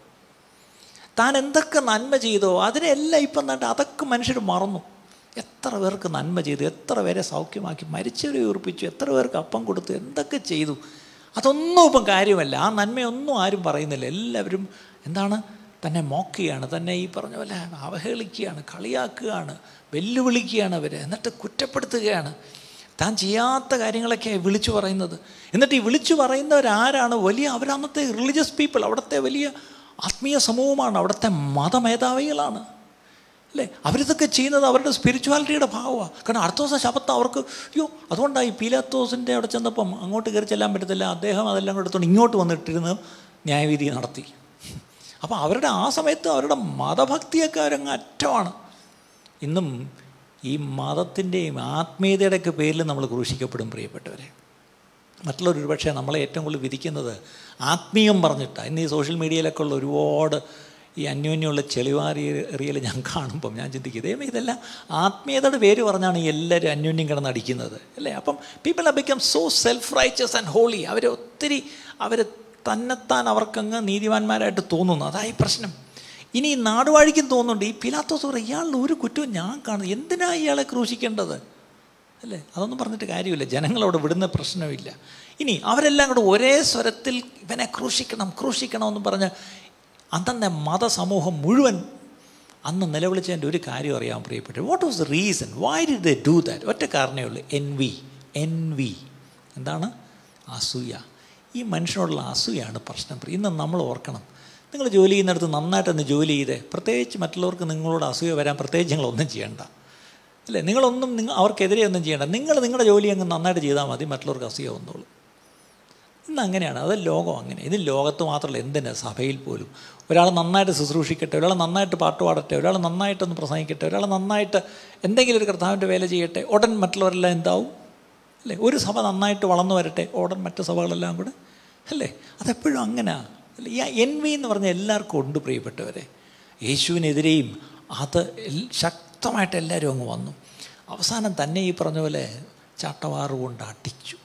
A: താൻ എന്തൊക്കെ നന്മ ചെയ്തോ അതിനെല്ലാം ഇപ്പം നട്ട് അതൊക്കെ മനുഷ്യർ മറന്നു എത്ര പേർക്ക് നന്മ ചെയ്തു എത്ര പേരെ സൗഖ്യമാക്കി മരിച്ചവരെ ഉറപ്പിച്ചു എത്ര പേർക്ക് അപ്പം കൊടുത്തു എന്തൊക്കെ ചെയ്തു അതൊന്നും ഇപ്പം കാര്യമല്ല ആ നന്മയൊന്നും ആരും പറയുന്നില്ല എല്ലാവരും എന്താണ് തന്നെ മോക്കുകയാണ് തന്നെ ഈ പറഞ്ഞ പോലെ അവഹേളിക്കുകയാണ് കളിയാക്കുകയാണ് വെല്ലുവിളിക്കുകയാണ് അവരെ എന്നിട്ട് കുറ്റപ്പെടുത്തുകയാണ് താൻ ചെയ്യാത്ത കാര്യങ്ങളൊക്കെ വിളിച്ചു പറയുന്നത് എന്നിട്ട് ഈ വിളിച്ചു പറയുന്നവരാരാണ് വലിയ അവരന്നത്തെ റിലീജിയസ് പീപ്പിൾ അവിടുത്തെ വലിയ ആത്മീയ സമൂഹമാണ് അവിടുത്തെ മതമേധാവികളാണ് അല്ലേ അവരിതൊക്കെ ചെയ്യുന്നത് അവരുടെ സ്പിരിച്വാലിറ്റിയുടെ ഭാഗമാണ് കാരണം അടുത്ത ദിവസം ശബത്ത് അവർക്ക് അയ്യോ അതുകൊണ്ടായി പീലാത്തോസിൻ്റെ അവിടെ ചെന്നപ്പം അങ്ങോട്ട് കയറി ചെല്ലാൻ പറ്റത്തില്ല അദ്ദേഹം അതെല്ലാം കൂടെ എടുത്തുകൊണ്ട് ഇങ്ങോട്ട് വന്നിട്ടിരുന്ന് ന്യായവിധി നടത്തി അപ്പോൾ അവരുടെ ആ സമയത്ത് അവരുടെ മതഭക്തിയൊക്കെ അവരങ്ങ് അറ്റമാണ് ഇന്നും ഈ മതത്തിൻ്റെയും ആത്മീയതയുടെയൊക്കെ പേരിൽ നമ്മൾ ക്രൂശിക്കപ്പെടും പ്രിയപ്പെട്ടവരെ മറ്റുള്ളവർ ഒരുപക്ഷെ നമ്മളെ ഏറ്റവും കൂടുതൽ വിധിക്കുന്നത് ആത്മീയം പറഞ്ഞിട്ടാണ് ഇന്ന് ഈ സോഷ്യൽ മീഡിയയിലൊക്കെ ഉള്ള ഒരുപാട് ഈ അന്യോന്യമുള്ള ചെളിവാരി എറിയൽ ഞാൻ കാണുമ്പം ഞാൻ ചിന്തിക്കും ദൈവം ഇതെല്ലാം ആത്മീയതയുടെ പേര് പറഞ്ഞാണ് ഈ എല്ലാവരും അന്യോന്യം കിടന്ന് അടിക്കുന്നത് അല്ലേ അപ്പം people are become so self righteous and holy അവർ ഒത്തിരി അവർ തന്നെത്താൻ അവർക്കങ്ങ് നീതിവാന്മാരായിട്ട് തോന്നുന്നു അതായി പ്രശ്നം ഇനി ഈ നാടുവാഴിക്കും തോന്നുന്നുണ്ട് ഈ പിലാത്തോസ് പറയും ഇയാളുടെ ഒരു കുറ്റവും ഞാൻ കാണുന്നു എന്തിനാ ഇയാളെ ക്രൂശിക്കേണ്ടത് അല്ലേ അതൊന്നും പറഞ്ഞിട്ട് കാര്യമില്ല ജനങ്ങളവിടെ വിടുന്ന പ്രശ്നമില്ല ഇനി അവരെല്ലാം കൂടെ ഒരേ സ്വരത്തിൽ ഇവനെ ക്രൂശിക്കണം ക്രൂശിക്കണം എന്ന് പറഞ്ഞ് അന്നത്തെ മതസമൂഹം മുഴുവൻ അന്ന് നിലവിളിച്ചതിൻ്റെ ഒരു കാര്യം അറിയാൻ പ്രിയപ്പെട്ടു what was the reason why did they do that ഒറ്റ കാരണമേ ഉള്ളൂ എൻ വി എൻ വി എന്താണ് അസൂയ ഈ മനുഷ്യനോടുള്ള അസൂയാണ് പ്രശ്നം ഇന്ന് നമ്മൾ ഓർക്കണം നിങ്ങൾ ജോലി ചെയ്യുന്നിടത്ത് നന്നായിട്ടൊന്ന് ജോലി ചെയ്തേ പ്രത്യേകിച്ച് മറ്റുള്ളവർക്ക് നിങ്ങളോട് അസൂയ വരാൻ പ്രത്യേകിച്ച് നിങ്ങളൊന്നും ചെയ്യണ്ട അല്ലേ നിങ്ങളൊന്നും നിങ്ങൾ അവർക്കെതിരെ ഒന്നും ചെയ്യണ്ട നിങ്ങൾ നിങ്ങളുടെ ജോലി അങ്ങ് നന്നായിട്ട് ചെയ്താൽ മതി മറ്റുള്ളവർക്ക് അസൂയ വന്നോളൂ ഇന്ന് അങ്ങനെയാണ് അത് ലോകം അങ്ങനെ ഇത് ലോകത്ത് മാത്രമല്ല എന്തിന് സഭയിൽ പോലും ഒരാൾ നന്നായിട്ട് ശുശ്രൂഷിക്കട്ടെ ഒരാൾ നന്നായിട്ട് പാട്ട് പാടട്ടെ ഒരാൾ നന്നായിട്ടൊന്ന് പ്രസംഗിക്കട്ടെ ഒരാൾ നന്നായിട്ട് എന്തെങ്കിലും ഒരു കർത്താവിൻ്റെ വേല ചെയ്യട്ടെ ഉടൻ മറ്റുള്ളവരെല്ലാം എന്താവും അല്ലേ ഒരു സഭ നന്നായിട്ട് വളർന്നു വരട്ടെ ഉടൻ മറ്റു സഭകളെല്ലാം കൂടെ അല്ലേ അതെപ്പോഴും അങ്ങനെയാണ് അല്ലേ ഈ എൻ വി എന്ന് പറഞ്ഞാൽ എല്ലാവർക്കും ഉണ്ട് പ്രിയപ്പെട്ടവരെ യേശുവിനെതിരെയും അത് ശക്തമായിട്ട് എല്ലാവരും അങ്ങ് വന്നു അവസാനം തന്നെ ഈ പറഞ്ഞ പോലെ ചാട്ടവാറ് കൊണ്ട് അടിച്ചു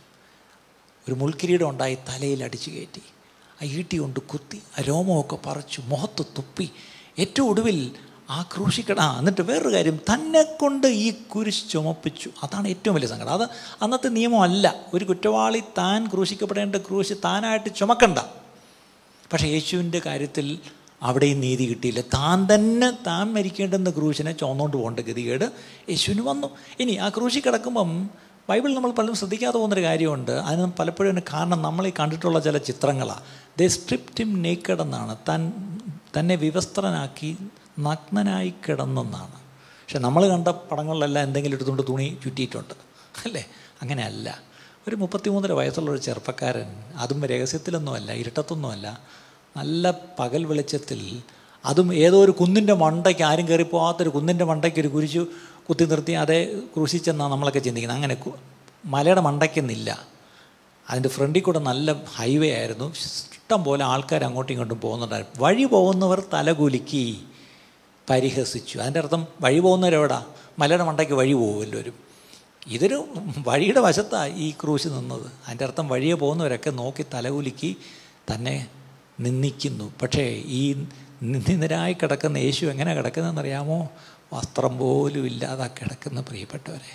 A: ഒരു മുൾക്കിരീടം ഉണ്ടായി തലയിൽ അടിച്ചു കയറ്റി ആ ഈട്ടി കൊണ്ട് കുത്തി ആ രോമമൊക്കെ പറിച്ചു മുഖത്ത് തുപ്പി ഏറ്റവും ഒടുവിൽ ആ ക്രൂശിക്കട ആ എന്നിട്ട് വേറൊരു കാര്യം തന്നെ കൊണ്ട് ഈ കുരിശ് ചുമപ്പിച്ചു അതാണ് ഏറ്റവും വലിയ സങ്കടം അത് അന്നത്തെ നിയമമല്ല ഒരു കുറ്റവാളി താൻ ക്രൂശിക്കപ്പെടേണ്ട ക്രൂശ് താനായിട്ട് ചുമക്കണ്ട പക്ഷേ യേശുവിൻ്റെ കാര്യത്തിൽ അവിടെയും നീതി കിട്ടിയില്ല താൻ തന്നെ താൻ മരിക്കേണ്ടുന്ന ക്രൂശിനെ ചുമന്നുകൊണ്ട് പോകേണ്ട ഗതികേട് യേശുവിന് വന്നു ഇനി ആ ക്രൂശി കിടക്കുമ്പം ബൈബിൾ നമ്മൾ പലരും ശ്രദ്ധിക്കാതെ പോകുന്നൊരു കാര്യമുണ്ട് അതിന് പലപ്പോഴും അതിന് കാരണം നമ്മൾ ഈ കണ്ടിട്ടുള്ള ചില ചിത്രങ്ങളാണ് ദ സ്ട്രിപ്റ്റിം നേക്കഡ് എന്നാണ് താൻ തന്നെ വിവസ്ത്രനാക്കി നഗ്നനായി കിടന്നെന്നാണ് പക്ഷെ നമ്മൾ കണ്ട പടങ്ങളിലെല്ലാം എന്തെങ്കിലും എടുത്തുകൊണ്ട് തുണി ചുറ്റിയിട്ടുണ്ട് അല്ലേ അങ്ങനെയല്ല ഒരു മുപ്പത്തിമൂന്നര വയസ്സുള്ള ഒരു ചെറുപ്പക്കാരൻ അതും രഹസ്യത്തിലൊന്നുമല്ല ഇരുട്ടത്തൊന്നുമല്ല നല്ല പകൽ വെളിച്ചത്തിൽ അതും ഏതോ ഒരു കുന്നിൻ്റെ മണ്ടയ്ക്ക് ആരും കയറി പോകാത്തൊരു കുന്നിൻ്റെ മണ്ടയ്ക്ക് ഒരു കുരിശു കുത്തി നിർത്തി അതേ ക്രൂശിച്ചെന്നാണ് നമ്മളൊക്കെ ചിന്തിക്കുന്നത് അങ്ങനെ മലയുടെ മണ്ടയ്ക്കെന്നില്ല അതിൻ്റെ ഫ്രണ്ടിൽ കൂടെ നല്ല ഹൈവേ ആയിരുന്നു ഇഷ്ടം പോലെ ആൾക്കാർ അങ്ങോട്ടും ഇങ്ങോട്ടും പോകുന്നുണ്ടായിരുന്നു വഴി പോകുന്നവർ തലകുലുക്കി പരിഹസിച്ചു അതിൻ്റെ അർത്ഥം വഴി പോകുന്നവരെവിടാ മലയുടെ മണ്ടയ്ക്ക് വഴി പോകുമല്ലോ ഒരു ഇതൊരു വഴിയുടെ വശത്താണ് ഈ ക്രൂശ് നിന്നത് അതിൻ്റെ അർത്ഥം വഴിയെ പോകുന്നവരൊക്കെ നോക്കി തലകുലുക്കി തന്നെ നിന്ദിക്കുന്നു പക്ഷേ ഈ നിന്ദിതരായി കിടക്കുന്ന യേശു എങ്ങനെ കിടക്കുന്നതെന്നറിയാമോ വസ്ത്രം പോലും ഇല്ലാതെ കിടക്കുന്ന പ്രിയപ്പെട്ടവരെ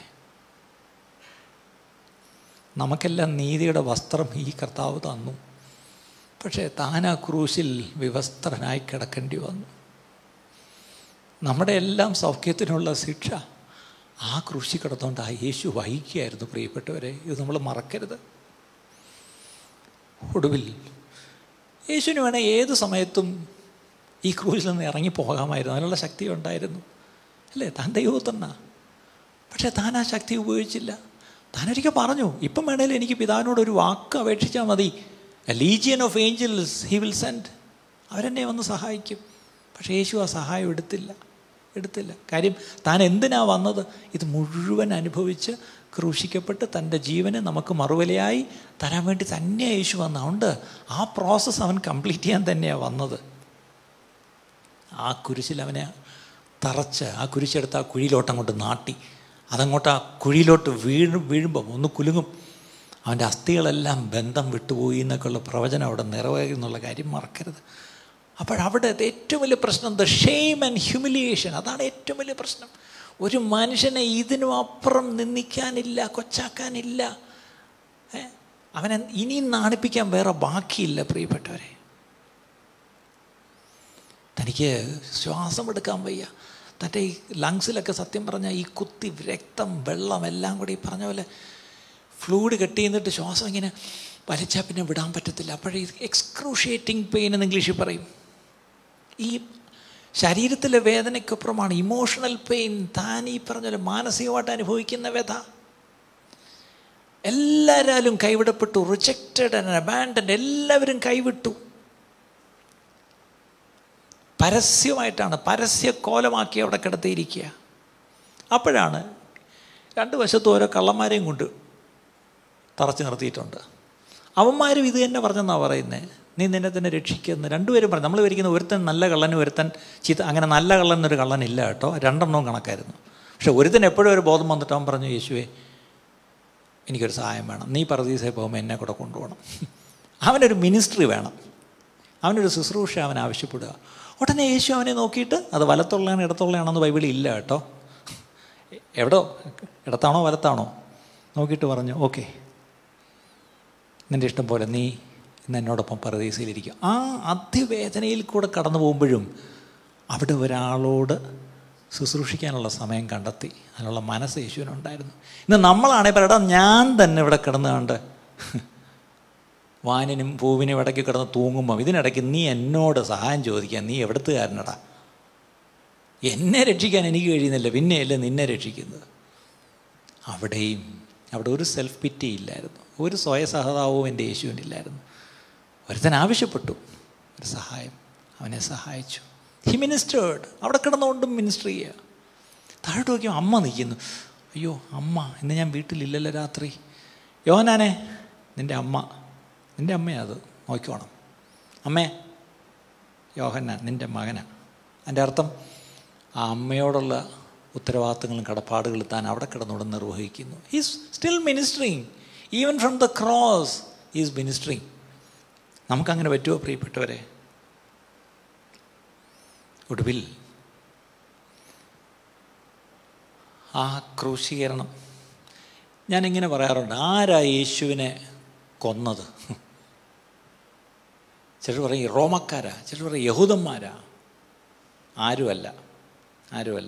A: നമുക്കെല്ലാം നീതിയുടെ വസ്ത്രം ഈ കർത്താവ് തന്നു പക്ഷേ താൻ ആ ക്രൂശിൽ വിവസ്ത്രനായി കിടക്കേണ്ടി വന്നു നമ്മുടെ എല്ലാം സൗഖ്യത്തിനുള്ള ശിക്ഷ ആ ക്രൂശി കിടന്നുകൊണ്ട് ആ യേശു വഹിക്കുകയായിരുന്നു പ്രിയപ്പെട്ടവരെ ഇത് നമ്മൾ മറക്കരുത് ഒടുവിൽ യേശുവിന് വേണേൽ ഏത് സമയത്തും ഈ ക്രൂശിൽ നിന്ന് ഇറങ്ങി പോകാമായിരുന്നു അതിനുള്ള ശക്തി ഉണ്ടായിരുന്നു അല്ലേ താൻ ദൈവത്തന്ന പക്ഷേ താൻ ആ ശക്തി ഉപയോഗിച്ചില്ല താനൊരിക്കൽ പറഞ്ഞു ഇപ്പം വേണേലും എനിക്ക് പിതാവിനോട് ഒരു വാക്ക് അപേക്ഷിച്ചാൽ മതി legion of angels he will send അവരെന്നെ വന്ന് സഹായിക്കും പക്ഷേ യേശു ആ സഹായം എടുത്തില്ല എടുത്തില്ല കാര്യം താൻ എന്തിനാ വന്നത് ഇത് മുഴുവൻ അനുഭവിച്ച് ക്രൂശിക്കപ്പെട്ട് തൻ്റെ ജീവനെ നമുക്ക് മറുവിലയായി തരാൻ വേണ്ടി തന്നെ യേശു വന്ന അതുകൊണ്ട് ആ പ്രോസസ്സ് അവൻ കംപ്ലീറ്റ് ചെയ്യാൻ തന്നെയാണ് വന്നത് ആ കുരിശിൽ അവനെ തറച്ച് ആ കുരിശെടുത്ത് ആ കുഴിയിലോട്ട് അങ്ങോട്ട് നാട്ടി അതങ്ങോട്ട് ആ കുഴിയിലോട്ട് വീഴും വീഴുമ്പം ഒന്ന് കുലുങ്ങും അവൻ്റെ അസ്ഥികളെല്ലാം ബന്ധം വിട്ടുപോയി എന്നൊക്കെയുള്ള പ്രവചനം അവിടെ നിറവേറി എന്നുള്ള കാര്യം മറക്കരുത് അപ്പോഴവിടെ ഏറ്റവും വലിയ പ്രശ്നം ദ ഷെയിം ആൻഡ് ഹ്യൂമിലിയേഷൻ അതാണ് ഏറ്റവും വലിയ പ്രശ്നം ഒരു മനുഷ്യനെ ഇതിനും അപ്പുറം നിന്ദിക്കാനില്ല കൊച്ചാക്കാനില്ല ഏ? അവനെ ഇനിയും നാണിപ്പിക്കാൻ വേറെ ബാക്കിയില്ല പ്രിയപ്പെട്ടവരെ തനിക്ക് ശ്വാസം എടുക്കാൻ വയ്യ തൻ്റെ ഈ ലങ്സിലൊക്കെ സത്യം പറഞ്ഞാൽ ഈ കുത്തി രക്തം വെള്ളം എല്ലാം കൂടി ഈ പറഞ്ഞ പോലെ ഫ്ലൂഡ് കെട്ടി നിന്നിട്ട് ശ്വാസം ഇങ്ങനെ വലിച്ചാൽ പിന്നെ വിടാൻ പറ്റത്തില്ല അപ്പോഴേ എക്സ്ക്രൂഷിയേറ്റിംഗ് പെയിൻ എന്ന് ഇംഗ്ലീഷിൽ പറയും ഈ ശരീരത്തിലെ വേദനയ്ക്കപ്പുറമാണ് ഇമോഷണൽ പെയിൻ താൻ ഈ പറഞ്ഞ പോലെ മാനസികമായിട്ട് അനുഭവിക്കുന്ന വ്യഥ എല്ലാവരും കൈവിടപ്പെട്ടു റിജക്റ്റഡ് ആൻഡ് അബാൻഡൻ എല്ലാവരും കൈവിട്ടു പരസ്യമായിട്ടാണ് പരസ്യ കോലമാക്കി അവിടെ കിടത്തിയിരിക്കുക അപ്പോഴാണ് രണ്ട് വശത്തും ഓരോ കള്ളന്മാരെയും കൊണ്ട് തറച്ച് നിർത്തിയിട്ടുണ്ട് അവന്മാരും ഇത് തന്നെ പറഞ്ഞെന്നാണ് പറയുന്നത് നീ നിന്നെ തന്നെ രക്ഷിക്കുന്നു രണ്ടുപേരും പറഞ്ഞു നമ്മൾ വിരിക്കുന്ന ഒരുത്തൻ നല്ല കള്ളനും ഒരുത്തൻ ചീത്ത അങ്ങനെ നല്ല കള്ളൻ എന്നൊരു കള്ളനില്ല കേട്ടോ രണ്ടെണ്ണവും കണക്കായിരുന്നു പക്ഷെ ഒരുത്തൻ എപ്പോഴും ഒരു ബോധം വന്നിട്ട് അവൻ പറഞ്ഞു യേശുവേ എനിക്കൊരു സഹായം വേണം നീ പറദീസയിൽ പോകുമ്പോൾ എന്നെ കൂടെ കൊണ്ടുപോകണം അവനൊരു മിനിസ്ട്രി വേണം അവനൊരു ശുശ്രൂഷ അവൻ ആവശ്യപ്പെടുക ഉടനെ യേശു അവനെ നോക്കിയിട്ട് അത് വലത്തുള്ളതാണ് ഇടത്തുള്ളതാണെന്ന് ബൈബിളിൽ ഇല്ല കേട്ടോ എവിടോ ഇടത്താണോ വലത്താണോ നോക്കിയിട്ട് പറഞ്ഞു ഓക്കെ നിൻ്റെ ഇഷ്ടം പോലെ നീ ഇന്ന് എന്നോടൊപ്പം പരദീസയിലിരിക്കും ആ അതിവേദനയിൽ കൂടെ കടന്നു പോകുമ്പോഴും അവിടെ ഒരാളോട് ശുശ്രൂഷിക്കാനുള്ള സമയം കണ്ടെത്തി അതിനുള്ള മനസ്സ് യേശുവിനുണ്ടായിരുന്നു ഇന്ന് നമ്മളാണെങ്കിൽ പറയടാ ഞാൻ തന്നെ ഇവിടെ കിടന്ന് കണ്ട് വാനിനും പൂവിനും ഇടയ്ക്ക് കിടന്ന് തൂങ്ങുമ്പം ഇതിനിടയ്ക്ക് നീ എന്നോട് സഹായം ചോദിക്കാൻ നീ എവിടത്തുകാരനടാ എന്നെ രക്ഷിക്കാൻ എനിക്ക് കഴിയുന്നില്ല പിന്നെയല്ലേ നിന്നെ രക്ഷിക്കുന്നത് അവിടെയും അവിടെ ഒരു സെൽഫ് പിറ്റി ഇല്ലായിരുന്നു ഒരു സ്വയസഹതാവും എൻ്റെ യേശുവിനില്ലായിരുന്നു ഒരുത്തൻ ആവശ്യപ്പെട്ടു ഒരു സഹായം അവനെ സഹായിച്ചു ഹി മിനിസ്റ്റേർഡ് അവിടെ കിടന്നുകൊണ്ടും മിനിസ്റ്റർ ചെയ്യുക താഴോട്ട് നോക്കിയോ അമ്മ നിൽക്കുന്നു അയ്യോ അമ്മ ഇന്ന് ഞാൻ വീട്ടിലില്ലല്ലോ രാത്രി യോനാനെ നിൻ്റെ അമ്മ നിൻ്റെ അമ്മയാ അത് നോക്കിക്കോണം അമ്മേ യോഹന്നാൻ നിൻ്റെ മകനാ അതിൻ്റെ അർത്ഥം ആ അമ്മയോടുള്ള ഉത്തരവാദിത്തങ്ങളും കടപ്പാടുകളും താൻ അവിടെ കിടന്നുകൊണ്ട് നിർവഹിക്കുന്നു is still ministering even from the cross is ministering നമുക്കങ്ങനെ പറ്റുമോ പ്രിയപ്പെട്ടവരെ ഒടുവിൽ ആ ക്രൂശീകരണം ഞാനിങ്ങനെ പറയാറുണ്ട് ആരാ യേശുവിനെ കൊന്നത് ചിലർ പറയും റോമക്കാരാ ചിലർ പറയും യഹൂദന്മാരാ ആരുമല്ല ആരുമല്ല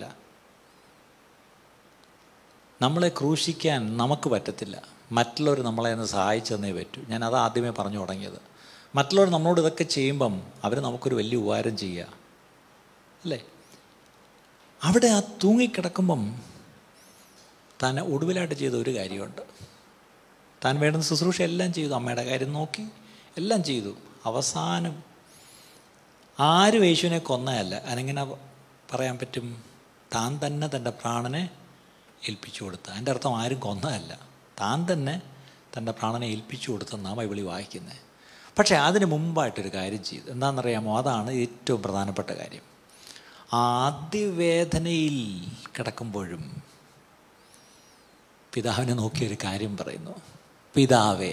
A: നമ്മളെ ക്രൂശിക്കാൻ നമുക്ക് പറ്റത്തില്ല മറ്റുള്ളവർ നമ്മളെ ഒന്ന് സഹായിച്ചെന്നേ പറ്റൂ ഞാൻ അത് ആദ്യമേ പറഞ്ഞു തുടങ്ങിയത് മറ്റുള്ളവർ നമ്മളോട് ഇതൊക്കെ ചെയ്യുമ്പം അവർ നമുക്കൊരു വലിയ ഉപകാരം ചെയ്യുക അല്ലേ അവിടെ ആ തൂങ്ങിക്കിടക്കുമ്പം താൻ ഒടുവിലായിട്ട് ചെയ്ത ഒരു കാര്യമുണ്ട് താൻ വേണ്ടുന്ന ശുശ്രൂഷ എല്ലാം ചെയ്തു അമ്മയുടെ കാര്യം നോക്കി എല്ലാം ചെയ്തു അവസാനം ആരും യേശുവിനെ കൊന്നതല്ല അതെങ്ങനെ പറയാൻ പറ്റും താൻ തന്നെ തൻ്റെ പ്രാണനെ ഏൽപ്പിച്ചു കൊടുത്ത അതിൻ്റെ അർത്ഥം ആരും കൊന്നതല്ല താൻ തന്നെ തൻ്റെ പ്രാണനെ ഏൽപ്പിച്ചു കൊടുത്തെന്നാണ് ബൈബിളി വായിക്കുന്നത് പക്ഷേ അതിന് മുമ്പായിട്ടൊരു കാര്യം ചെയ്തു എന്താണെന്നറിയാമോ അതാണ് ഏറ്റവും പ്രധാനപ്പെട്ട കാര്യം ആദ്യവേദനയിൽ കിടക്കുമ്പോഴും പിതാവിനെ നോക്കിയൊരു കാര്യം പറയുന്നു പിതാവേ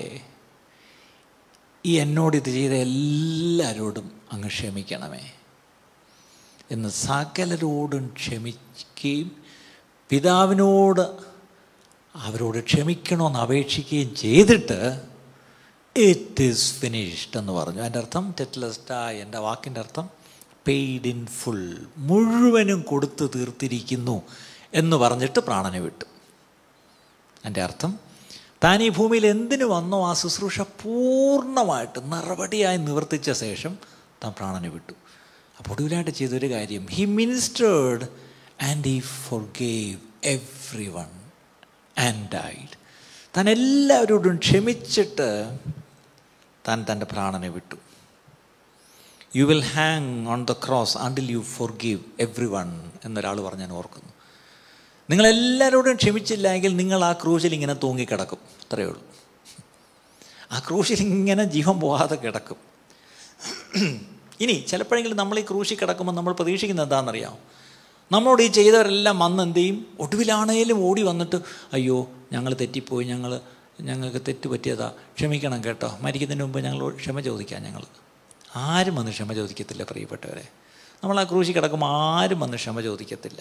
A: ഈ എന്നോട് ഇത് ചെയ്ത എല്ലാവരോടും അങ്ങ് ക്ഷമിക്കണമേ എന്ന് സകലരോടും ക്ഷമിക്കുകയും പിതാവിനോട് അവരോട് ക്ഷമിക്കണമെന്ന് അപേക്ഷിക്കുകയും ചെയ്തിട്ട് ഇറ്റ് ഈസ് ഫിനിഷ്ഡ് എന്ന് പറഞ്ഞു എൻ്റെ അർത്ഥം ടെറ്റ്ലസ്റ്റ എൻ്റെ വാക്കിൻ്റെ അർത്ഥം പെയ്ഡ് ഇൻ ഫുൾ മുഴുവനും കൊടുത്തു തീർത്തിരിക്കുന്നു എന്ന് പറഞ്ഞിട്ട് പ്രാണനെ വിട്ടു എൻ്റെ അർത്ഥം താൻ ഈ ഭൂമിയിൽ എന്തിനു വന്നോ ആ ശുശ്രൂഷ പൂർണ്ണമായിട്ട് നിറവടിയായി നിവർത്തിച്ച ശേഷം താൻ പ്രാണനെ വിട്ടു അപ്പോൾ ഒടുവിലായിട്ട് ചെയ്തൊരു കാര്യം he ministered and he forgave everyone and died താൻ എല്ലാവരോടും ക്ഷമിച്ചിട്ട് താൻ തൻ്റെ പ്രാണനെ വിട്ടു you will hang on the cross until you forgive everyone എന്നൊരാൾ പറഞ്ഞ് ഞാൻ ഓർക്കുന്നു നിങ്ങളെല്ലാവരോടും ക്ഷമിച്ചില്ല എങ്കിൽ നിങ്ങൾ ആ ക്രൂശിൽ ഇങ്ങനെ തൂങ്ങിക്കിടക്കും അത്രയേ ഉള്ളൂ ആ ക്രൂശിൽ ഇങ്ങനെ ജീവൻ പോകാതെ കിടക്കും ഇനി ചിലപ്പോഴെങ്കിലും നമ്മൾ ഈ ക്രൂശിൽ കിടക്കുമ്പോൾ നമ്മൾ പ്രതീക്ഷിക്കുന്നത് എന്താണെന്നറിയാം നമ്മളോട് ഈ ചെയ്തവരെല്ലാം വന്ന് എന്ത് ചെയ്യും ഒടുവിലാണേലും ഓടി വന്നിട്ട് അയ്യോ ഞങ്ങൾ തെറ്റിപ്പോയി ഞങ്ങൾ ഞങ്ങൾക്ക് തെറ്റ് പറ്റിയതാ ക്ഷമിക്കണം കേട്ടോ മരിക്കുന്നതിന് മുമ്പ് ഞങ്ങൾ ക്ഷമ ചോദിക്കാം ഞങ്ങൾ ആരും വന്ന് ക്ഷമ ചോദിക്കത്തില്ല പ്രിയപ്പെട്ടവരെ നമ്മൾ ആ ക്രൂശി കിടക്കുമ്പോൾ ആരും വന്ന് ക്ഷമ ചോദിക്കത്തില്ല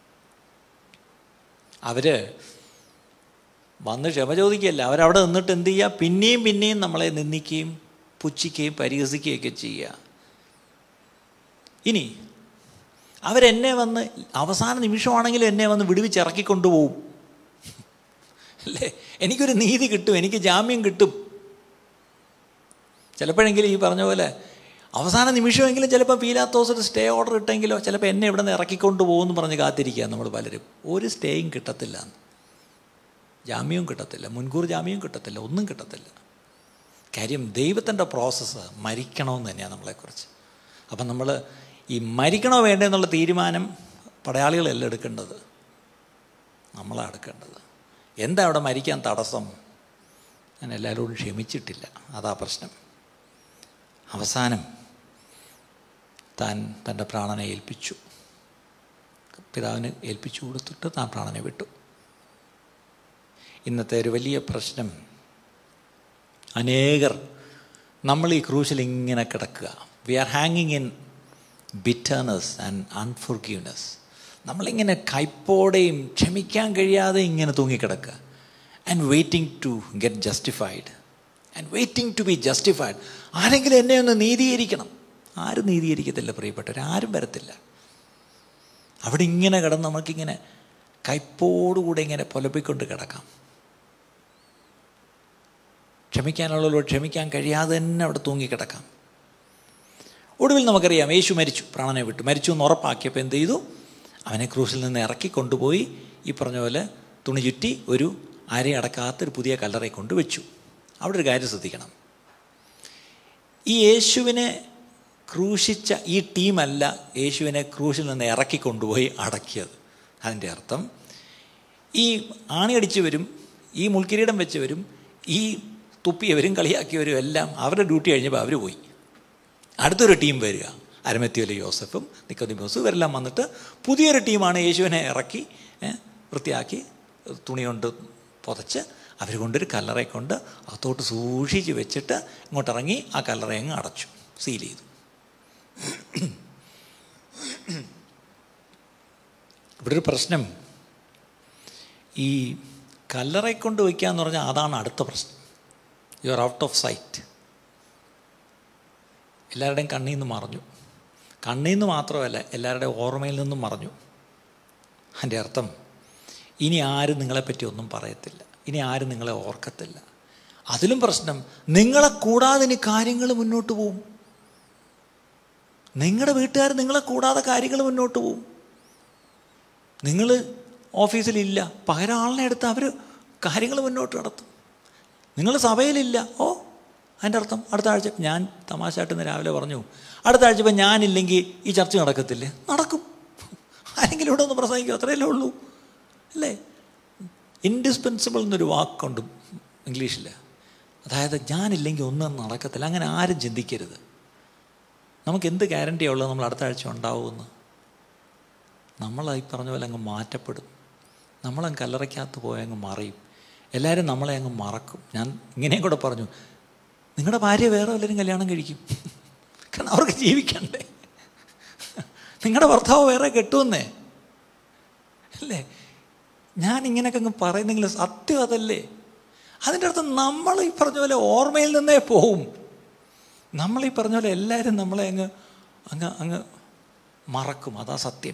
A: അവർ വന്ന് ക്ഷമ ചോദിക്കുകയല്ല അവരവിടെ നിന്നിട്ട് എന്ത് ചെയ്യുക പിന്നെയും പിന്നെയും നമ്മളെ നിന്ദിക്കുകയും പുച്ഛിക്കുകയും പരിഹസിക്കുകയൊക്കെ ചെയ്യുക ഇനി അവരെന്നെ വന്ന് അവസാന നിമിഷമാണെങ്കിലും എന്നെ വന്ന് വിടുവിച്ചിറക്കിക്കൊണ്ടുപോകും അല്ലേ എനിക്കൊരു നീതി കിട്ടും എനിക്ക് ജാമ്യം കിട്ടും ചിലപ്പോഴെങ്കിലും ഈ പറഞ്ഞ പോലെ അവസാന നിമിഷമെങ്കിലും ചിലപ്പോൾ പീലാത്തോസ് ഒരു സ്റ്റേ ഓർഡർ ഇട്ടെങ്കിലോ ചിലപ്പോൾ എന്നെ ഇവിടെ നിന്ന് ഇറക്കിക്കൊണ്ട് പോകുമെന്ന് പറഞ്ഞ് കാത്തിരിക്കുക നമ്മൾ പലരും ഒരു സ്റ്റേയും കിട്ടത്തില്ല ജാമ്യവും കിട്ടത്തില്ല മുൻകൂർ ജാമ്യവും കിട്ടത്തില്ല ഒന്നും കിട്ടത്തില്ല കാര്യം ദൈവത്തിൻ്റെ പ്രോസസ്സ് മരിക്കണമെന്ന് തന്നെയാണ് നമ്മളെക്കുറിച്ച് അപ്പം നമ്മൾ ഈ മരിക്കണോ വേണ്ടേ എന്നുള്ള തീരുമാനം പടയാളികളല്ല എടുക്കേണ്ടത് നമ്മളാണ് എടുക്കേണ്ടത് എന്താ അവിടെ മരിക്കാൻ തടസ്സം ഞാൻ എല്ലാവരോടും ക്ഷമിച്ചിട്ടില്ല അതാ പ്രശ്നം അവസാനം താൻ തൻ്റെ പ്രാണനെ ഏൽപ്പിച്ചു പിതാവിന് ഏൽപ്പിച്ചു കൊടുത്തിട്ട് താൻ പ്രാണനെ വിട്ടു ഇന്നത്തെ ഒരു വലിയ പ്രശ്നം അനേകർ നമ്മൾ ഈ ക്രൂശിൽ ഇങ്ങനെ കിടക്കുക വി ആർ ഹാങ്ങിങ് ഇൻ ബിറ്റർനെസ് ആൻഡ് അൺഫോർഗീവ്നെസ് നമ്മളിങ്ങനെ കൈപ്പോടെയും ക്ഷമിക്കാൻ കഴിയാതെ ഇങ്ങനെ തൂങ്ങിക്കിടക്കുക and waiting to get justified and waiting to be justified ആരെങ്കിലും എന്നെ ഒന്ന് നീതീകരിക്കണം ആരും നീതീകരിക്കത്തില്ല പ്രിയപ്പെട്ടവർ ആരും വരത്തില്ല അവിടെ ഇങ്ങനെ കിടന്ന് നമുക്കിങ്ങനെ കയ്പോടുകൂടെ ഇങ്ങനെ പുലപ്പിക്കൊണ്ട് കിടക്കാം ക്ഷമിക്കാനുള്ളവരോട് ക്ഷമിക്കാൻ കഴിയാതെ തന്നെ അവിടെ തൂങ്ങിക്കിടക്കാം ഒടുവിൽ നമുക്കറിയാം യേശു മരിച്ചു പ്രാണനെ വിട്ടു മരിച്ചു എന്ന് ഉറപ്പാക്കിയപ്പോൾ എന്ത് ചെയ്തു അവനെ ക്രൂസിൽ നിന്ന് ഇറക്കി കൊണ്ടുപോയി ഈ പറഞ്ഞ പോലെ തുണി ചുറ്റി ഒരു ആരെയും അടക്കാത്തൊരു പുതിയ കല്ലറയെ കൊണ്ട് വെച്ചു അവിടെ ഒരു കാര്യം ശ്രദ്ധിക്കണം ഈ യേശുവിനെ ക്രൂശിച്ച ഈ ടീമല്ല യേശുവിനെ ക്രൂശിൽ നിന്ന് ഇറക്കി കൊണ്ടുപോയി അടക്കിയത് അതിൻ്റെ അർത്ഥം ഈ ആണിയടിച്ചവരും ഈ മുൾക്കിരീടം വെച്ചവരും ഈ തുപ്പിയവരും കളിയാക്കിയവരും എല്ലാം അവരുടെ ഡ്യൂട്ടി കഴിഞ്ഞപ്പോൾ അവർ പോയി അടുത്തൊരു ടീം വരിക അരമത്തിയോലെ യോസഫും നിക്കോദിമോസും ഇവരെല്ലാം വന്നിട്ട് പുതിയൊരു ടീമാണ് യേശുവിനെ ഇറക്കി വൃത്തിയാക്കി തുണി കൊണ്ട് പുതച്ച് അവർ കൊണ്ടൊരു കല്ലറയെ കൊണ്ട് അകത്തോട്ട് സൂക്ഷിച്ച് വെച്ചിട്ട് ഇങ്ങോട്ടിറങ്ങി ആ കല്ലറയെ അങ്ങ് അടച്ചു സീൽ ചെയ്തു ഇവിടെ ഒരു പ്രശ്നം ഈ കല്ലറയെ കൊണ്ട് വയ്ക്കുക എന്ന് പറഞ്ഞാൽ അതാണ് അടുത്ത പ്രശ്നം you are out of sight എല്ലാവരുടെയും കണ്ണിൽ നിന്ന് മറഞ്ഞു കണ്ണിൽ നിന്ന് മാത്രമല്ല എല്ലാവരുടെയും ഓർമ്മയിൽ നിന്നും മറഞ്ഞു അതിൻ്റെ അർത്ഥം ഇനി ആരും നിങ്ങളെപ്പറ്റി ഒന്നും പറയത്തില്ല ഇനി ആരും നിങ്ങളെ ഓർക്കത്തില്ല അതിലും പ്രശ്നം നിങ്ങളെ കൂടാതെ ഇനി കാര്യങ്ങൾ മുന്നോട്ട് പോവും നിങ്ങളുടെ വീട്ടുകാർ നിങ്ങളെ കൂടാതെ കാര്യങ്ങൾ മുന്നോട്ട് പോവും നിങ്ങൾ ഓഫീസിലില്ല പകരം ആളിനെ എടുത്ത് അവർ കാര്യങ്ങൾ മുന്നോട്ട് നടത്തും നിങ്ങൾ സഭയിലില്ല ഓ അതിൻ്റെ അർത്ഥം അടുത്ത ആഴ്ച ഞാൻ തമാശയായിട്ട് ഇന്ന് രാവിലെ പറഞ്ഞു അടുത്ത ആഴ്ച ഇപ്പം ഞാനില്ലെങ്കിൽ ഈ ചർച്ച നടക്കത്തില്ലേ നടക്കും ആരെങ്കിലും ഇവിടെ ഒന്ന് പ്രസംഗിക്കും അത്രയല്ലേ ഉള്ളൂ അല്ലേ ഇൻഡിസ്പെൻസിബിൾ എന്നൊരു വാക്കുണ്ട് ഇംഗ്ലീഷിൽ അതായത് ഞാനില്ലെങ്കിൽ ഒന്നും നടക്കത്തില്ല അങ്ങനെ ആരും ചിന്തിക്കരുത് നമുക്ക് എന്ത് ഗ്യാരണ്ടിയാണ് ഉള്ളത് നമ്മൾ അടുത്ത ആഴ്ച ഉണ്ടാവുമെന്ന് നമ്മൾ ഈ പറഞ്ഞ പോലെ അങ്ങ് മാറ്റപ്പെടും നമ്മളങ്ങ് കല്ലറയ്ക്കകത്ത് പോയി അങ്ങ് മറയും എല്ലാവരും നമ്മളെ അങ്ങ് മറക്കും ഞാൻ ഇങ്ങനെയും കൂടെ പറഞ്ഞു നിങ്ങളുടെ ഭാര്യ വേറെ വല്ലവരും കല്യാണം കഴിക്കും കാരണം അവർക്ക് ജീവിക്കണ്ടേ നിങ്ങളുടെ ഭർത്താവ് വേറെ കെട്ടുമെന്നേ അല്ലേ ഞാൻ ഇങ്ങനെയൊക്കെ അങ്ങ് പറയുന്നെങ്കിൽ സത്യം അതല്ലേ അതിൻ്റെ അർത്ഥം നമ്മൾ ഈ പറഞ്ഞ പോലെ ഓർമ്മയിൽ നിന്നേ പോവും നമ്മൾ ഈ പറഞ്ഞ പോലെ എല്ലാവരും നമ്മളെ അങ്ങ് അങ്ങ് അങ്ങ് മറക്കും അതാ സത്യം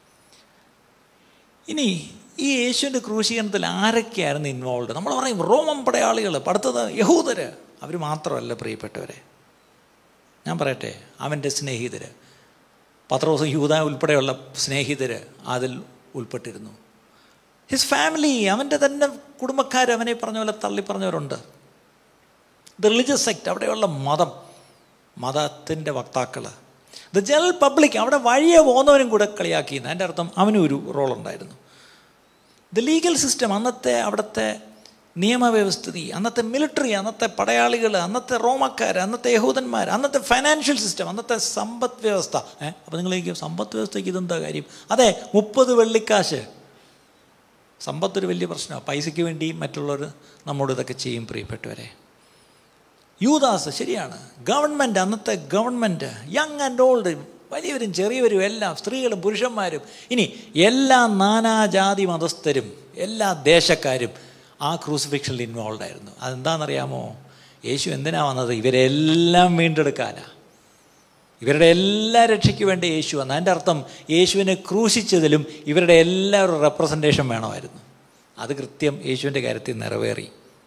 A: ഇനി ഈ യേശുവിൻ്റെ ക്രൂശീകരണത്തിൽ ആരൊക്കെയായിരുന്നു ഇൻവോൾവ് നമ്മൾ പറയും റോമൻ പടയാളികൾ പടുത്തത് യഹൂദര് അവർ മാത്രമല്ല പ്രിയപ്പെട്ടവരെ ഞാൻ പറയട്ടെ അവൻ്റെ സ്നേഹിതര് പത്രോസും യൂത ഉൾപ്പെടെയുള്ള സ്നേഹിതര് അതിൽ ഉൾപ്പെട്ടിരുന്നു ഹിസ് ഫാമിലി അവൻ്റെ തന്നെ കുടുംബക്കാർ അവനെ പറഞ്ഞ പോലെ തള്ളി പറഞ്ഞവരുണ്ട് ദ റിലീജിയസ് സെക്ട് അവിടെയുള്ള മതം മതത്തിൻ്റെ വക്താക്കൾ ദ ജനറൽ പബ്ലിക് അവിടെ വഴിയെ പോകുന്നവരും കൂടെ കളിയാക്കിയെന്ന് എൻ്റെ അർത്ഥം അവനും ഒരു റോൾ ഉണ്ടായിരുന്നു ദ ലീഗൽ സിസ്റ്റം അന്നത്തെ അവിടുത്തെ നിയമവ്യവസ്ഥിതി അന്നത്തെ മിലിറ്ററി അന്നത്തെ പടയാളികൾ അന്നത്തെ റോമക്കാർ അന്നത്തെ യഹൂദന്മാർ അന്നത്തെ ഫൈനാൻഷ്യൽ സിസ്റ്റം അന്നത്തെ സമ്പദ് വ്യവസ്ഥ ഏഹ് അപ്പോൾ നിങ്ങൾ സമ്പദ് വ്യവസ്ഥയ്ക്ക് ഇതെന്താ കാര്യം അതെ മുപ്പത് വെള്ളിക്കാശ് സമ്പത്തൊരു വലിയ പ്രശ്നമാണ് പൈസയ്ക്ക് വേണ്ടി മറ്റുള്ളവർ നമ്മോട് ഇതൊക്കെ ചെയ്യും പ്രിയപ്പെട്ടവരെ യൂദാസ് ശരിയാണ് ഗവൺമെൻറ് അന്നത്തെ ഗവൺമെൻറ് യങ് ആൻഡ് ഓൾഡ് വലിയവരും ചെറിയവരും എല്ലാം സ്ത്രീകളും പുരുഷന്മാരും ഇനി എല്ലാ നാനാജാതി മതസ്ഥരും എല്ലാ ദേശക്കാരും ആ ക്രൂസിഫിക്ഷനിൽ ഇൻവോൾവ് ആയിരുന്നു അതെന്താണെന്നറിയാമോ യേശു എന്തിനാ വന്നത് ഇവരെല്ലാം വീണ്ടെടുക്കാനാ ഇവരുടെ എല്ലാ രക്ഷയ്ക്ക് വേണ്ടി യേശു വന്ന അതിൻ്റെ അർത്ഥം യേശുവിനെ ക്രൂശിച്ചതിലും ഇവരുടെ എല്ലാവരും റെപ്രസെൻറ്റേഷൻ വേണമായിരുന്നു അത് കൃത്യം യേശുവിൻ്റെ കാര്യത്തിൽ നിറവേറി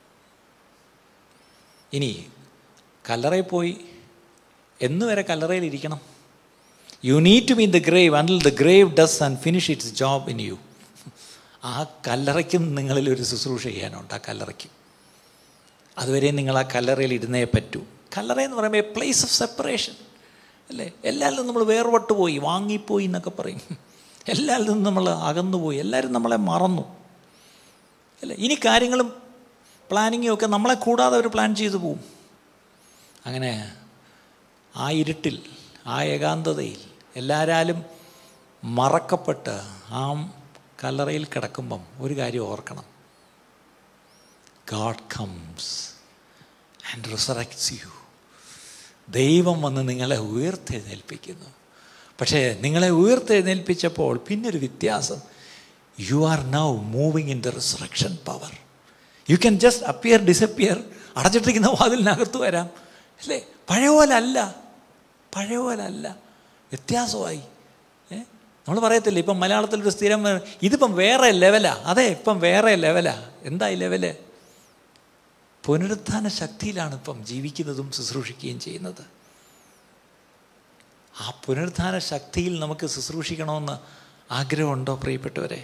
A: ഇനി കല്ലറയിൽ പോയി എന്ന് വരെ കല്ലറയിൽ ഇരിക്കണം you need to be in the grave until the grave does and finish its job in you ആ കല്ലറയ്ക്കും നിങ്ങളിൽ ഒരു ശുശ്രൂഷ ചെയ്യാനുണ്ട് ആ കല്ലറയ്ക്കും അതുവരെ നിങ്ങൾ ആ കല്ലറയിൽ ഇരുന്നേ പറ്റൂ കല്ലറ എന്ന് പറയുമ്പോൾ എ പ്ലേസ് ഓഫ് സെപ്പറേഷൻ അല്ലേ എല്ലാവരിലും നമ്മൾ വേർപെട്ട് പോയി വാങ്ങിപ്പോയി എന്നൊക്കെ പറയും എല്ലാവരിൽ നിന്നും നമ്മൾ അകന്നുപോയി എല്ലാവരും നമ്മളെ മറന്നു അല്ലേ ഇനി കാര്യങ്ങളും പ്ലാനിങ്ങും ഒക്കെ നമ്മളെ കൂടാതെ അവർ പ്ലാൻ ചെയ്തു പോവും അങ്ങനെ ആ ഇരുട്ടിൽ ആ ഏകാന്തതയിൽ എല്ലാവരാലും മറക്കപ്പെട്ട് ആ കല്ലറയിൽ കിടക്കുമ്പം ഒരു കാര്യം ഓർക്കണം God comes and resurrects you ദൈവം വന്ന് നിങ്ങളെ ഉയർത്തെഴുന്നേൽപ്പിക്കുന്നു പക്ഷേ നിങ്ങളെ ഉയർത്തെഴുന്നേൽപ്പിച്ചപ്പോൾ പിന്നൊരു വ്യത്യാസം you are now moving in the resurrection power you can just appear disappear അടച്ചിട്ടിരിക്കുന്ന വാതിലിനകത്ത് വരാം അല്ലേ പഴയ പോലെ അല്ല പഴയ പോലെ അല്ല വ്യത്യാസമായി ഏ നമ്മൾ പറയത്തില്ല ഇപ്പം മലയാളത്തിലൊരു സ്ഥിരം ഇതിപ്പം വേറെ ലെവലാ അതെ ഇപ്പം വേറെ ലെവലാ എന്താ ഈ ലെവല് പുനരുത്ഥാന ശക്തിയിലാണ് ഇപ്പം ജീവിക്കുന്നതും ശുശ്രൂഷിക്കുകയും ചെയ്യുന്നത് ആ പുനരുത്ഥാന ശക്തിയിൽ നമുക്ക് ശുശ്രൂഷിക്കണമെന്ന് ആഗ്രഹമുണ്ടോ പ്രിയപ്പെട്ടവരെ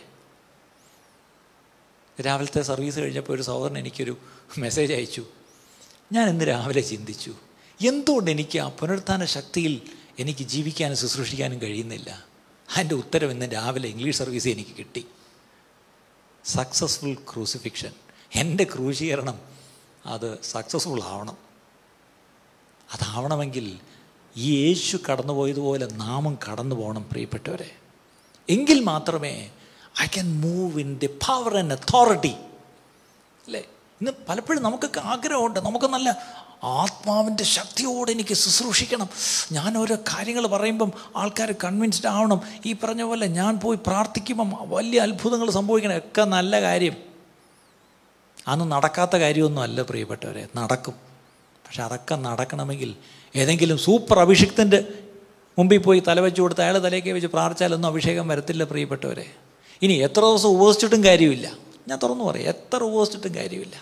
A: രാവിലത്തെ സർവീസ് കഴിഞ്ഞപ്പോൾ ഒരു സഹോദരൻ എനിക്കൊരു മെസ്സേജ് അയച്ചു ഞാൻ ഇന്ന് രാവിലെ ചിന്തിച്ചു എന്തുകൊണ്ട് എനിക്ക് ആ പുനരുത്ഥാന ശക്തിയിൽ എനിക്ക് ജീവിക്കാനും ശുശ്രൂഷിക്കാനും കഴിയുന്നില്ല അതിൻ്റെ ഉത്തരം ഇന്ന് രാവിലെ ഇംഗ്ലീഷ് സർവീസ് എനിക്ക് കിട്ടി സക്സസ്ഫുൾ ക്രൂസിഫിക്ഷൻ എൻ്റെ ക്രൂശീകരണം അത് സക്സസ്ഫുൾ ആവണം അതാവണമെങ്കിൽ ഈ യേശു കടന്നുപോയതുപോലെ നാമും കടന്നു പോകണം പ്രിയപ്പെട്ടവരെ എങ്കിൽ മാത്രമേ I can move in the power and authority അല്ലേ ഇന്ന് പലപ്പോഴും നമുക്കൊക്കെ ആഗ്രഹമുണ്ട് നമുക്ക് നല്ല ആത്മാവിൻ്റെ ശക്തിയോടെ എനിക്ക് ശുശ്രൂഷിക്കണം ഞാൻ ഓരോ കാര്യങ്ങൾ പറയുമ്പം ആൾക്കാർ കൺവിൻസ്ഡ് ആവണം ഈ പറഞ്ഞ പോലെ ഞാൻ പോയി പ്രാർത്ഥിക്കുമ്പം വലിയ അത്ഭുതങ്ങൾ സംഭവിക്കണം ഒക്കെ നല്ല കാര്യം അന്ന് നടക്കാത്ത കാര്യമൊന്നും അല്ല പ്രിയപ്പെട്ടവരെ നടക്കും പക്ഷെ അതൊക്കെ നടക്കണമെങ്കിൽ ഏതെങ്കിലും സൂപ്പർ അഭിഷിക്തൻ്റെ മുമ്പിൽ പോയി തലവെച്ച് കൊടുത്ത് അയാൾ തലയ്ക്ക് വെച്ച് പ്രാർത്ഥിച്ചാലൊന്നും അഭിഷേകം വരത്തില്ല പ്രിയപ്പെട്ടവരെ ഇനി എത്ര ദിവസം ഉപവസിച്ചിട്ടും കാര്യമില്ല ഞാൻ തുറന്നു പറയാം എത്ര ഉപവസിച്ചിട്ടും കാര്യമില്ല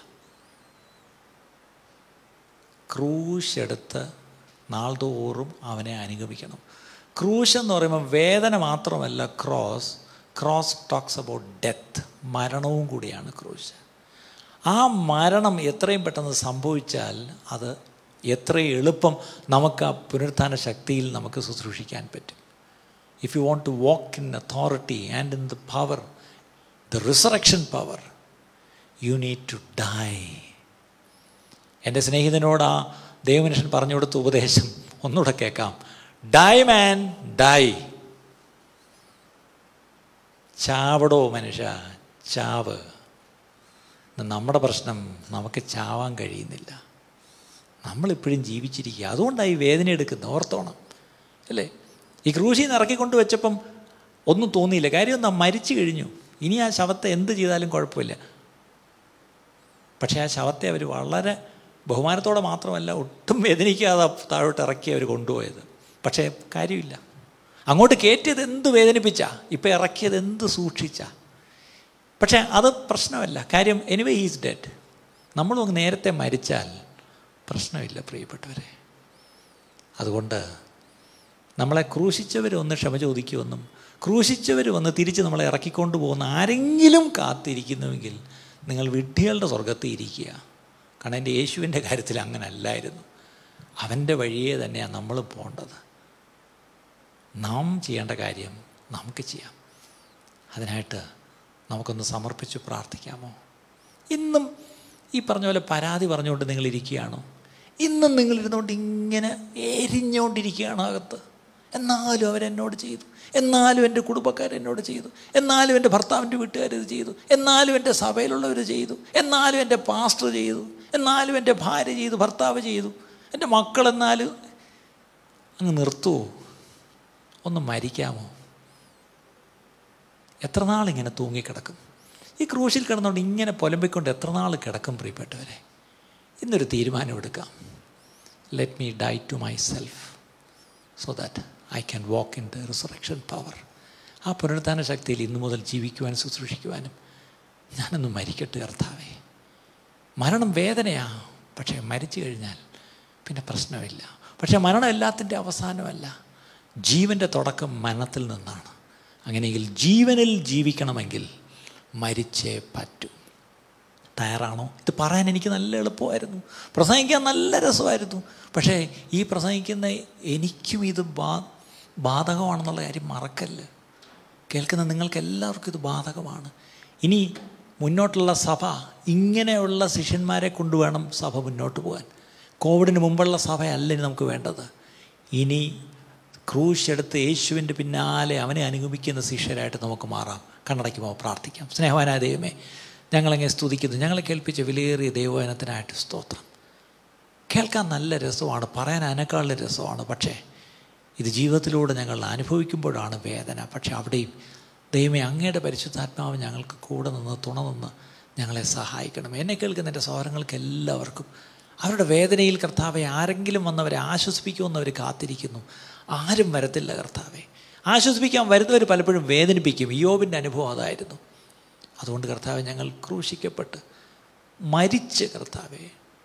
A: ക്രൂശ് എടുത്ത് നാൾതോറും അവനെ അനുഗമിക്കണം ക്രൂശ് എന്ന് പറയുമ്പോൾ വേദന മാത്രമല്ല cross cross talks about death മരണവും കൂടിയാണ് ക്രൂശ് ആ മരണം എത്രയും പെട്ടെന്ന് സംഭവിച്ചാൽ അത് എത്രയും എളുപ്പം നമുക്ക് ആ പുനരുത്ഥാന ശക്തിയിൽ നമുക്ക് ശുശ്രൂഷിക്കാൻ പറ്റും if you want to walk in authority and in the power the resurrection power you need to die എൻ്റെ സ്നേഹിതനോട് ആ ദൈവമനുഷ്യൻ പറഞ്ഞു കൊടുത്ത ഉപദേശം ഒന്നുകൂടെ കേൾക്കാം ഡൈ മാൻ ഡൈ ചാവടോ മനുഷ്യ ചാവ് നമ്മുടെ പ്രശ്നം നമുക്ക് ചാവാൻ കഴിയുന്നില്ല നമ്മളിപ്പോഴും ജീവിച്ചിരിക്കുക അതുകൊണ്ടാണ് ഈ വേദന എടുക്കുന്നത് ഓർത്തോണം അല്ലേ ഈ ക്രൂശിൽ നിന്ന് ഇറക്കിക്കൊണ്ട് വെച്ചപ്പം ഒന്നും തോന്നിയില്ല കാര്യം എന്താ മരിച്ചു കഴിഞ്ഞു ഇനി ആ ശവത്തെ എന്ത് ചെയ്താലും കുഴപ്പമില്ല പക്ഷേ ആ ശവത്തെ അവർ വളരെ ബഹുമാനത്തോടെ മാത്രമല്ല ഒട്ടും വേദനിക്കാതെ താഴോട്ട് ഇറക്കി അവർ കൊണ്ടുപോയത് പക്ഷേ കാര്യമില്ല അങ്ങോട്ട് കയറ്റിയത് എന്ത് വേദനിപ്പിച്ചാ ഇപ്പം ഇറക്കിയത് എന്ത് സൂക്ഷിച്ചാ പക്ഷേ അത് പ്രശ്നമല്ല കാര്യം എനിവേ ഈസ് ഡെഡ് നമ്മളും നേരത്തെ മരിച്ചാൽ പ്രശ്നമില്ല പ്രിയപ്പെട്ടവരെ അതുകൊണ്ട് നമ്മളെ ക്രൂശിച്ചവർ ഒന്ന് ക്ഷമ ചോദിക്കുമെന്നും ക്രൂശിച്ചവർ വന്ന് തിരിച്ച് നമ്മളെ ഇറക്കിക്കൊണ്ട് പോകുന്ന ആരെങ്കിലും കാത്തിരിക്കുന്നുവെങ്കിൽ നിങ്ങൾ വിഡ്ഢികളുടെ സ്വർഗത്തിൽ ഇരിക്കുക കാരണം എൻ്റെ യേശുവിൻ്റെ കാര്യത്തിൽ അങ്ങനെ അല്ലായിരുന്നു അവൻ്റെ വഴിയെ തന്നെയാണ് നമ്മൾ പോകേണ്ടത് നാം ചെയ്യേണ്ട കാര്യം നമുക്ക് ചെയ്യാം അതിനായിട്ട് നമുക്കൊന്ന് സമർപ്പിച്ച് പ്രാർത്ഥിക്കാമോ ഇന്നും ഈ പറഞ്ഞ പോലെ പരാതി പറഞ്ഞുകൊണ്ട് നിങ്ങൾ ഇരിക്കുകയാണോ ഇന്നും നിങ്ങൾ ഇരുന്നുകൊണ്ട് ഇങ്ങനെ എരിഞ്ഞുകൊണ്ടിരിക്കുകയാണോ അകത്ത് എന്നാലും അവരെന്നോട് ചെയ്തു എന്നാലും എൻ്റെ കുടുംബക്കാരെന്നോട് ചെയ്തു എന്നാലും എൻ്റെ ഭർത്താവിൻ്റെ വീട്ടുകാരിത് ചെയ്തു എന്നാലും എൻ്റെ സഭയിലുള്ളവർ ചെയ്തു എന്നാലും എൻ്റെ പാസ്റ്റർ ചെയ്തു എന്നാലും എൻ്റെ ഭാര്യ ചെയ്തു ഭർത്താവ് ചെയ്തു എൻ്റെ മക്കളെന്നാലും അങ്ങ് നിർത്തുമോ ഒന്ന് മരിക്കാമോ എത്ര നാളിങ്ങനെ തൂങ്ങിക്കിടക്കും ഈ ക്രൂശിൽ കിടന്നുകൊണ്ട് ഇങ്ങനെ പൊലമ്പിക്കൊണ്ട് എത്ര നാൾ കിടക്കും പ്രിയപ്പെട്ടവരെ ഇന്നൊരു തീരുമാനം എടുക്കാം let me die to myself so that I can walk in the resurrection power ആ പുനരുത്ഥാന ശക്തിയിൽ ഇന്നു മുതൽ ജീവിക്കുവാനും ശുശ്രൂഷിക്കുവാനും ഞാനൊന്ന് മരിക്കട്ടെ കർത്താവേ മരണം വേദനയാ പക്ഷേ മരിച്ചു കഴിഞ്ഞാൽ പിന്നെ പ്രശ്നമില്ല പക്ഷേ മരണം എല്ലാത്തിൻ്റെ അവസാനമല്ല ജീവൻ്റെ തുടക്കം മരണത്തിൽ നിന്നാണ് അങ്ങനെയെങ്കിൽ ജീവനിൽ ജീവിക്കണമെങ്കിൽ മരിച്ചേ പറ്റൂ തയ്യാറാണോ ഇത് പറയാൻ എനിക്ക് നല്ല എളുപ്പമായിരുന്നു പ്രസംഗിക്കാൻ നല്ല രസമായിരുന്നു പക്ഷേ ഈ പ്രസംഗിക്കുന്ന എനിക്കും ഇത് ബാ ബാധകമാണെന്നുള്ള കാര്യം മറക്കല്ല് കേൾക്കുന്ന നിങ്ങൾക്ക് എല്ലാവർക്കും ഇത് ബാധകമാണ് ഇനി മുന്നോട്ടുള്ള സഭ ഇങ്ങനെയുള്ള ശിഷ്യന്മാരെ കൊണ്ടുവേണം സഭ മുന്നോട്ട് പോകാൻ കോവിഡിന് മുമ്പുള്ള സഭയല്ല ഇനി നമുക്ക് വേണ്ടത് ഇനി ക്രൂശ് എടുത്ത് യേശുവിൻ്റെ പിന്നാലെ അവനെ അനുഗമിക്കുന്ന ശിഷ്യരായിട്ട് നമുക്ക് മാറാം കണ്ണടയ്ക്കുമ്പോൾ പ്രാർത്ഥിക്കാം സ്നേഹവാനായ ദൈവമേ ഞങ്ങളങ്ങനെ സ്തുതിക്കുന്നു ഞങ്ങളെ കേൾപ്പിച്ച വിലയേറിയ ദൈവവചനത്തിനായിട്ട് സ്തോത്രം കേൾക്കാൻ നല്ല രസമാണ് പറയാൻ അതിനേക്കാളും രസമാണ് പക്ഷേ ഇത് ജീവിതത്തിലൂടെ ഞങ്ങൾ അനുഭവിക്കുമ്പോഴാണ് വേദന പക്ഷേ അവിടെയും ദൈവമേ അങ്ങയുടെ പരിശുദ്ധാത്മാവ് ഞങ്ങൾക്ക് കൂടെ നിന്ന് തുണ നിന്ന് ഞങ്ങളെ സഹായിക്കണം എന്നെ കേൾക്കുന്ന എൻ്റെ സഹോദരങ്ങൾക്ക് എല്ലാവർക്കും അവരുടെ വേദനയിൽ കർത്താവെ ആരെങ്കിലും വന്നവരെ ആശ്വസിപ്പിക്കുമെന്നവർ കാത്തിരിക്കുന്നു ആരും വരത്തില്ല കർത്താവെ ആശ്വസിപ്പിക്കാൻ വരുന്നവർ പലപ്പോഴും വേദനിപ്പിക്കും യോബിൻ്റെ അനുഭവം അതായിരുന്നു അതുകൊണ്ട് കർത്താവെ ഞങ്ങൾ ക്രൂശിക്കപ്പെട്ട് മരിച്ച് കർത്താവെ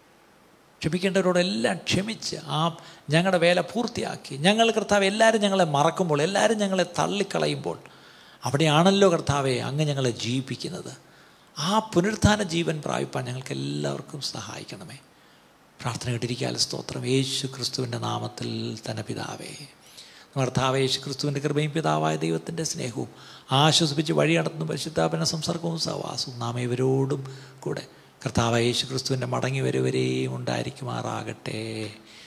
A: ക്ഷമിക്കേണ്ടവരോടെല്ലാം ക്ഷമിച്ച് ആ ഞങ്ങളുടെ വേല പൂർത്തിയാക്കി ഞങ്ങൾ കർത്താവ് എല്ലാവരും ഞങ്ങളെ മറക്കുമ്പോൾ എല്ലാവരും ഞങ്ങളെ തള്ളിക്കളയുമ്പോൾ അവിടെയാണല്ലോ കർത്താവെ അങ്ങ് ഞങ്ങളെ ജീവിപ്പിക്കുന്നത് ആ പുനരുത്ഥാന ജീവൻ പ്രാപിപ്പാൻ ഞങ്ങൾക്ക് എല്ലാവർക്കും സഹായിക്കണമേ പ്രാർത്ഥന കേട്ടിരിക്കാൽ സ്തോത്രം യേശു ക്രിസ്തുവിൻ്റെ നാമത്തിൽ തന്നെ പിതാവേ കർത്താവ് യേശു ക്രിസ്തുവിൻ്റെ കൃപയും പിതാവായ ദൈവത്തിൻ്റെ സ്നേഹവും ആശ്വസിപ്പിച്ച് വഴി നടത്തുന്ന പരിശുദ്ധാപന സംസർഗവും സവാസവും നാം ഇവരോടും കൂടെ കർത്താവ് യേശു ക്രിസ്തുവിൻ്റെ മടങ്ങി വരുവരെയും ഉണ്ടായിരിക്കുമാറാകട്ടെ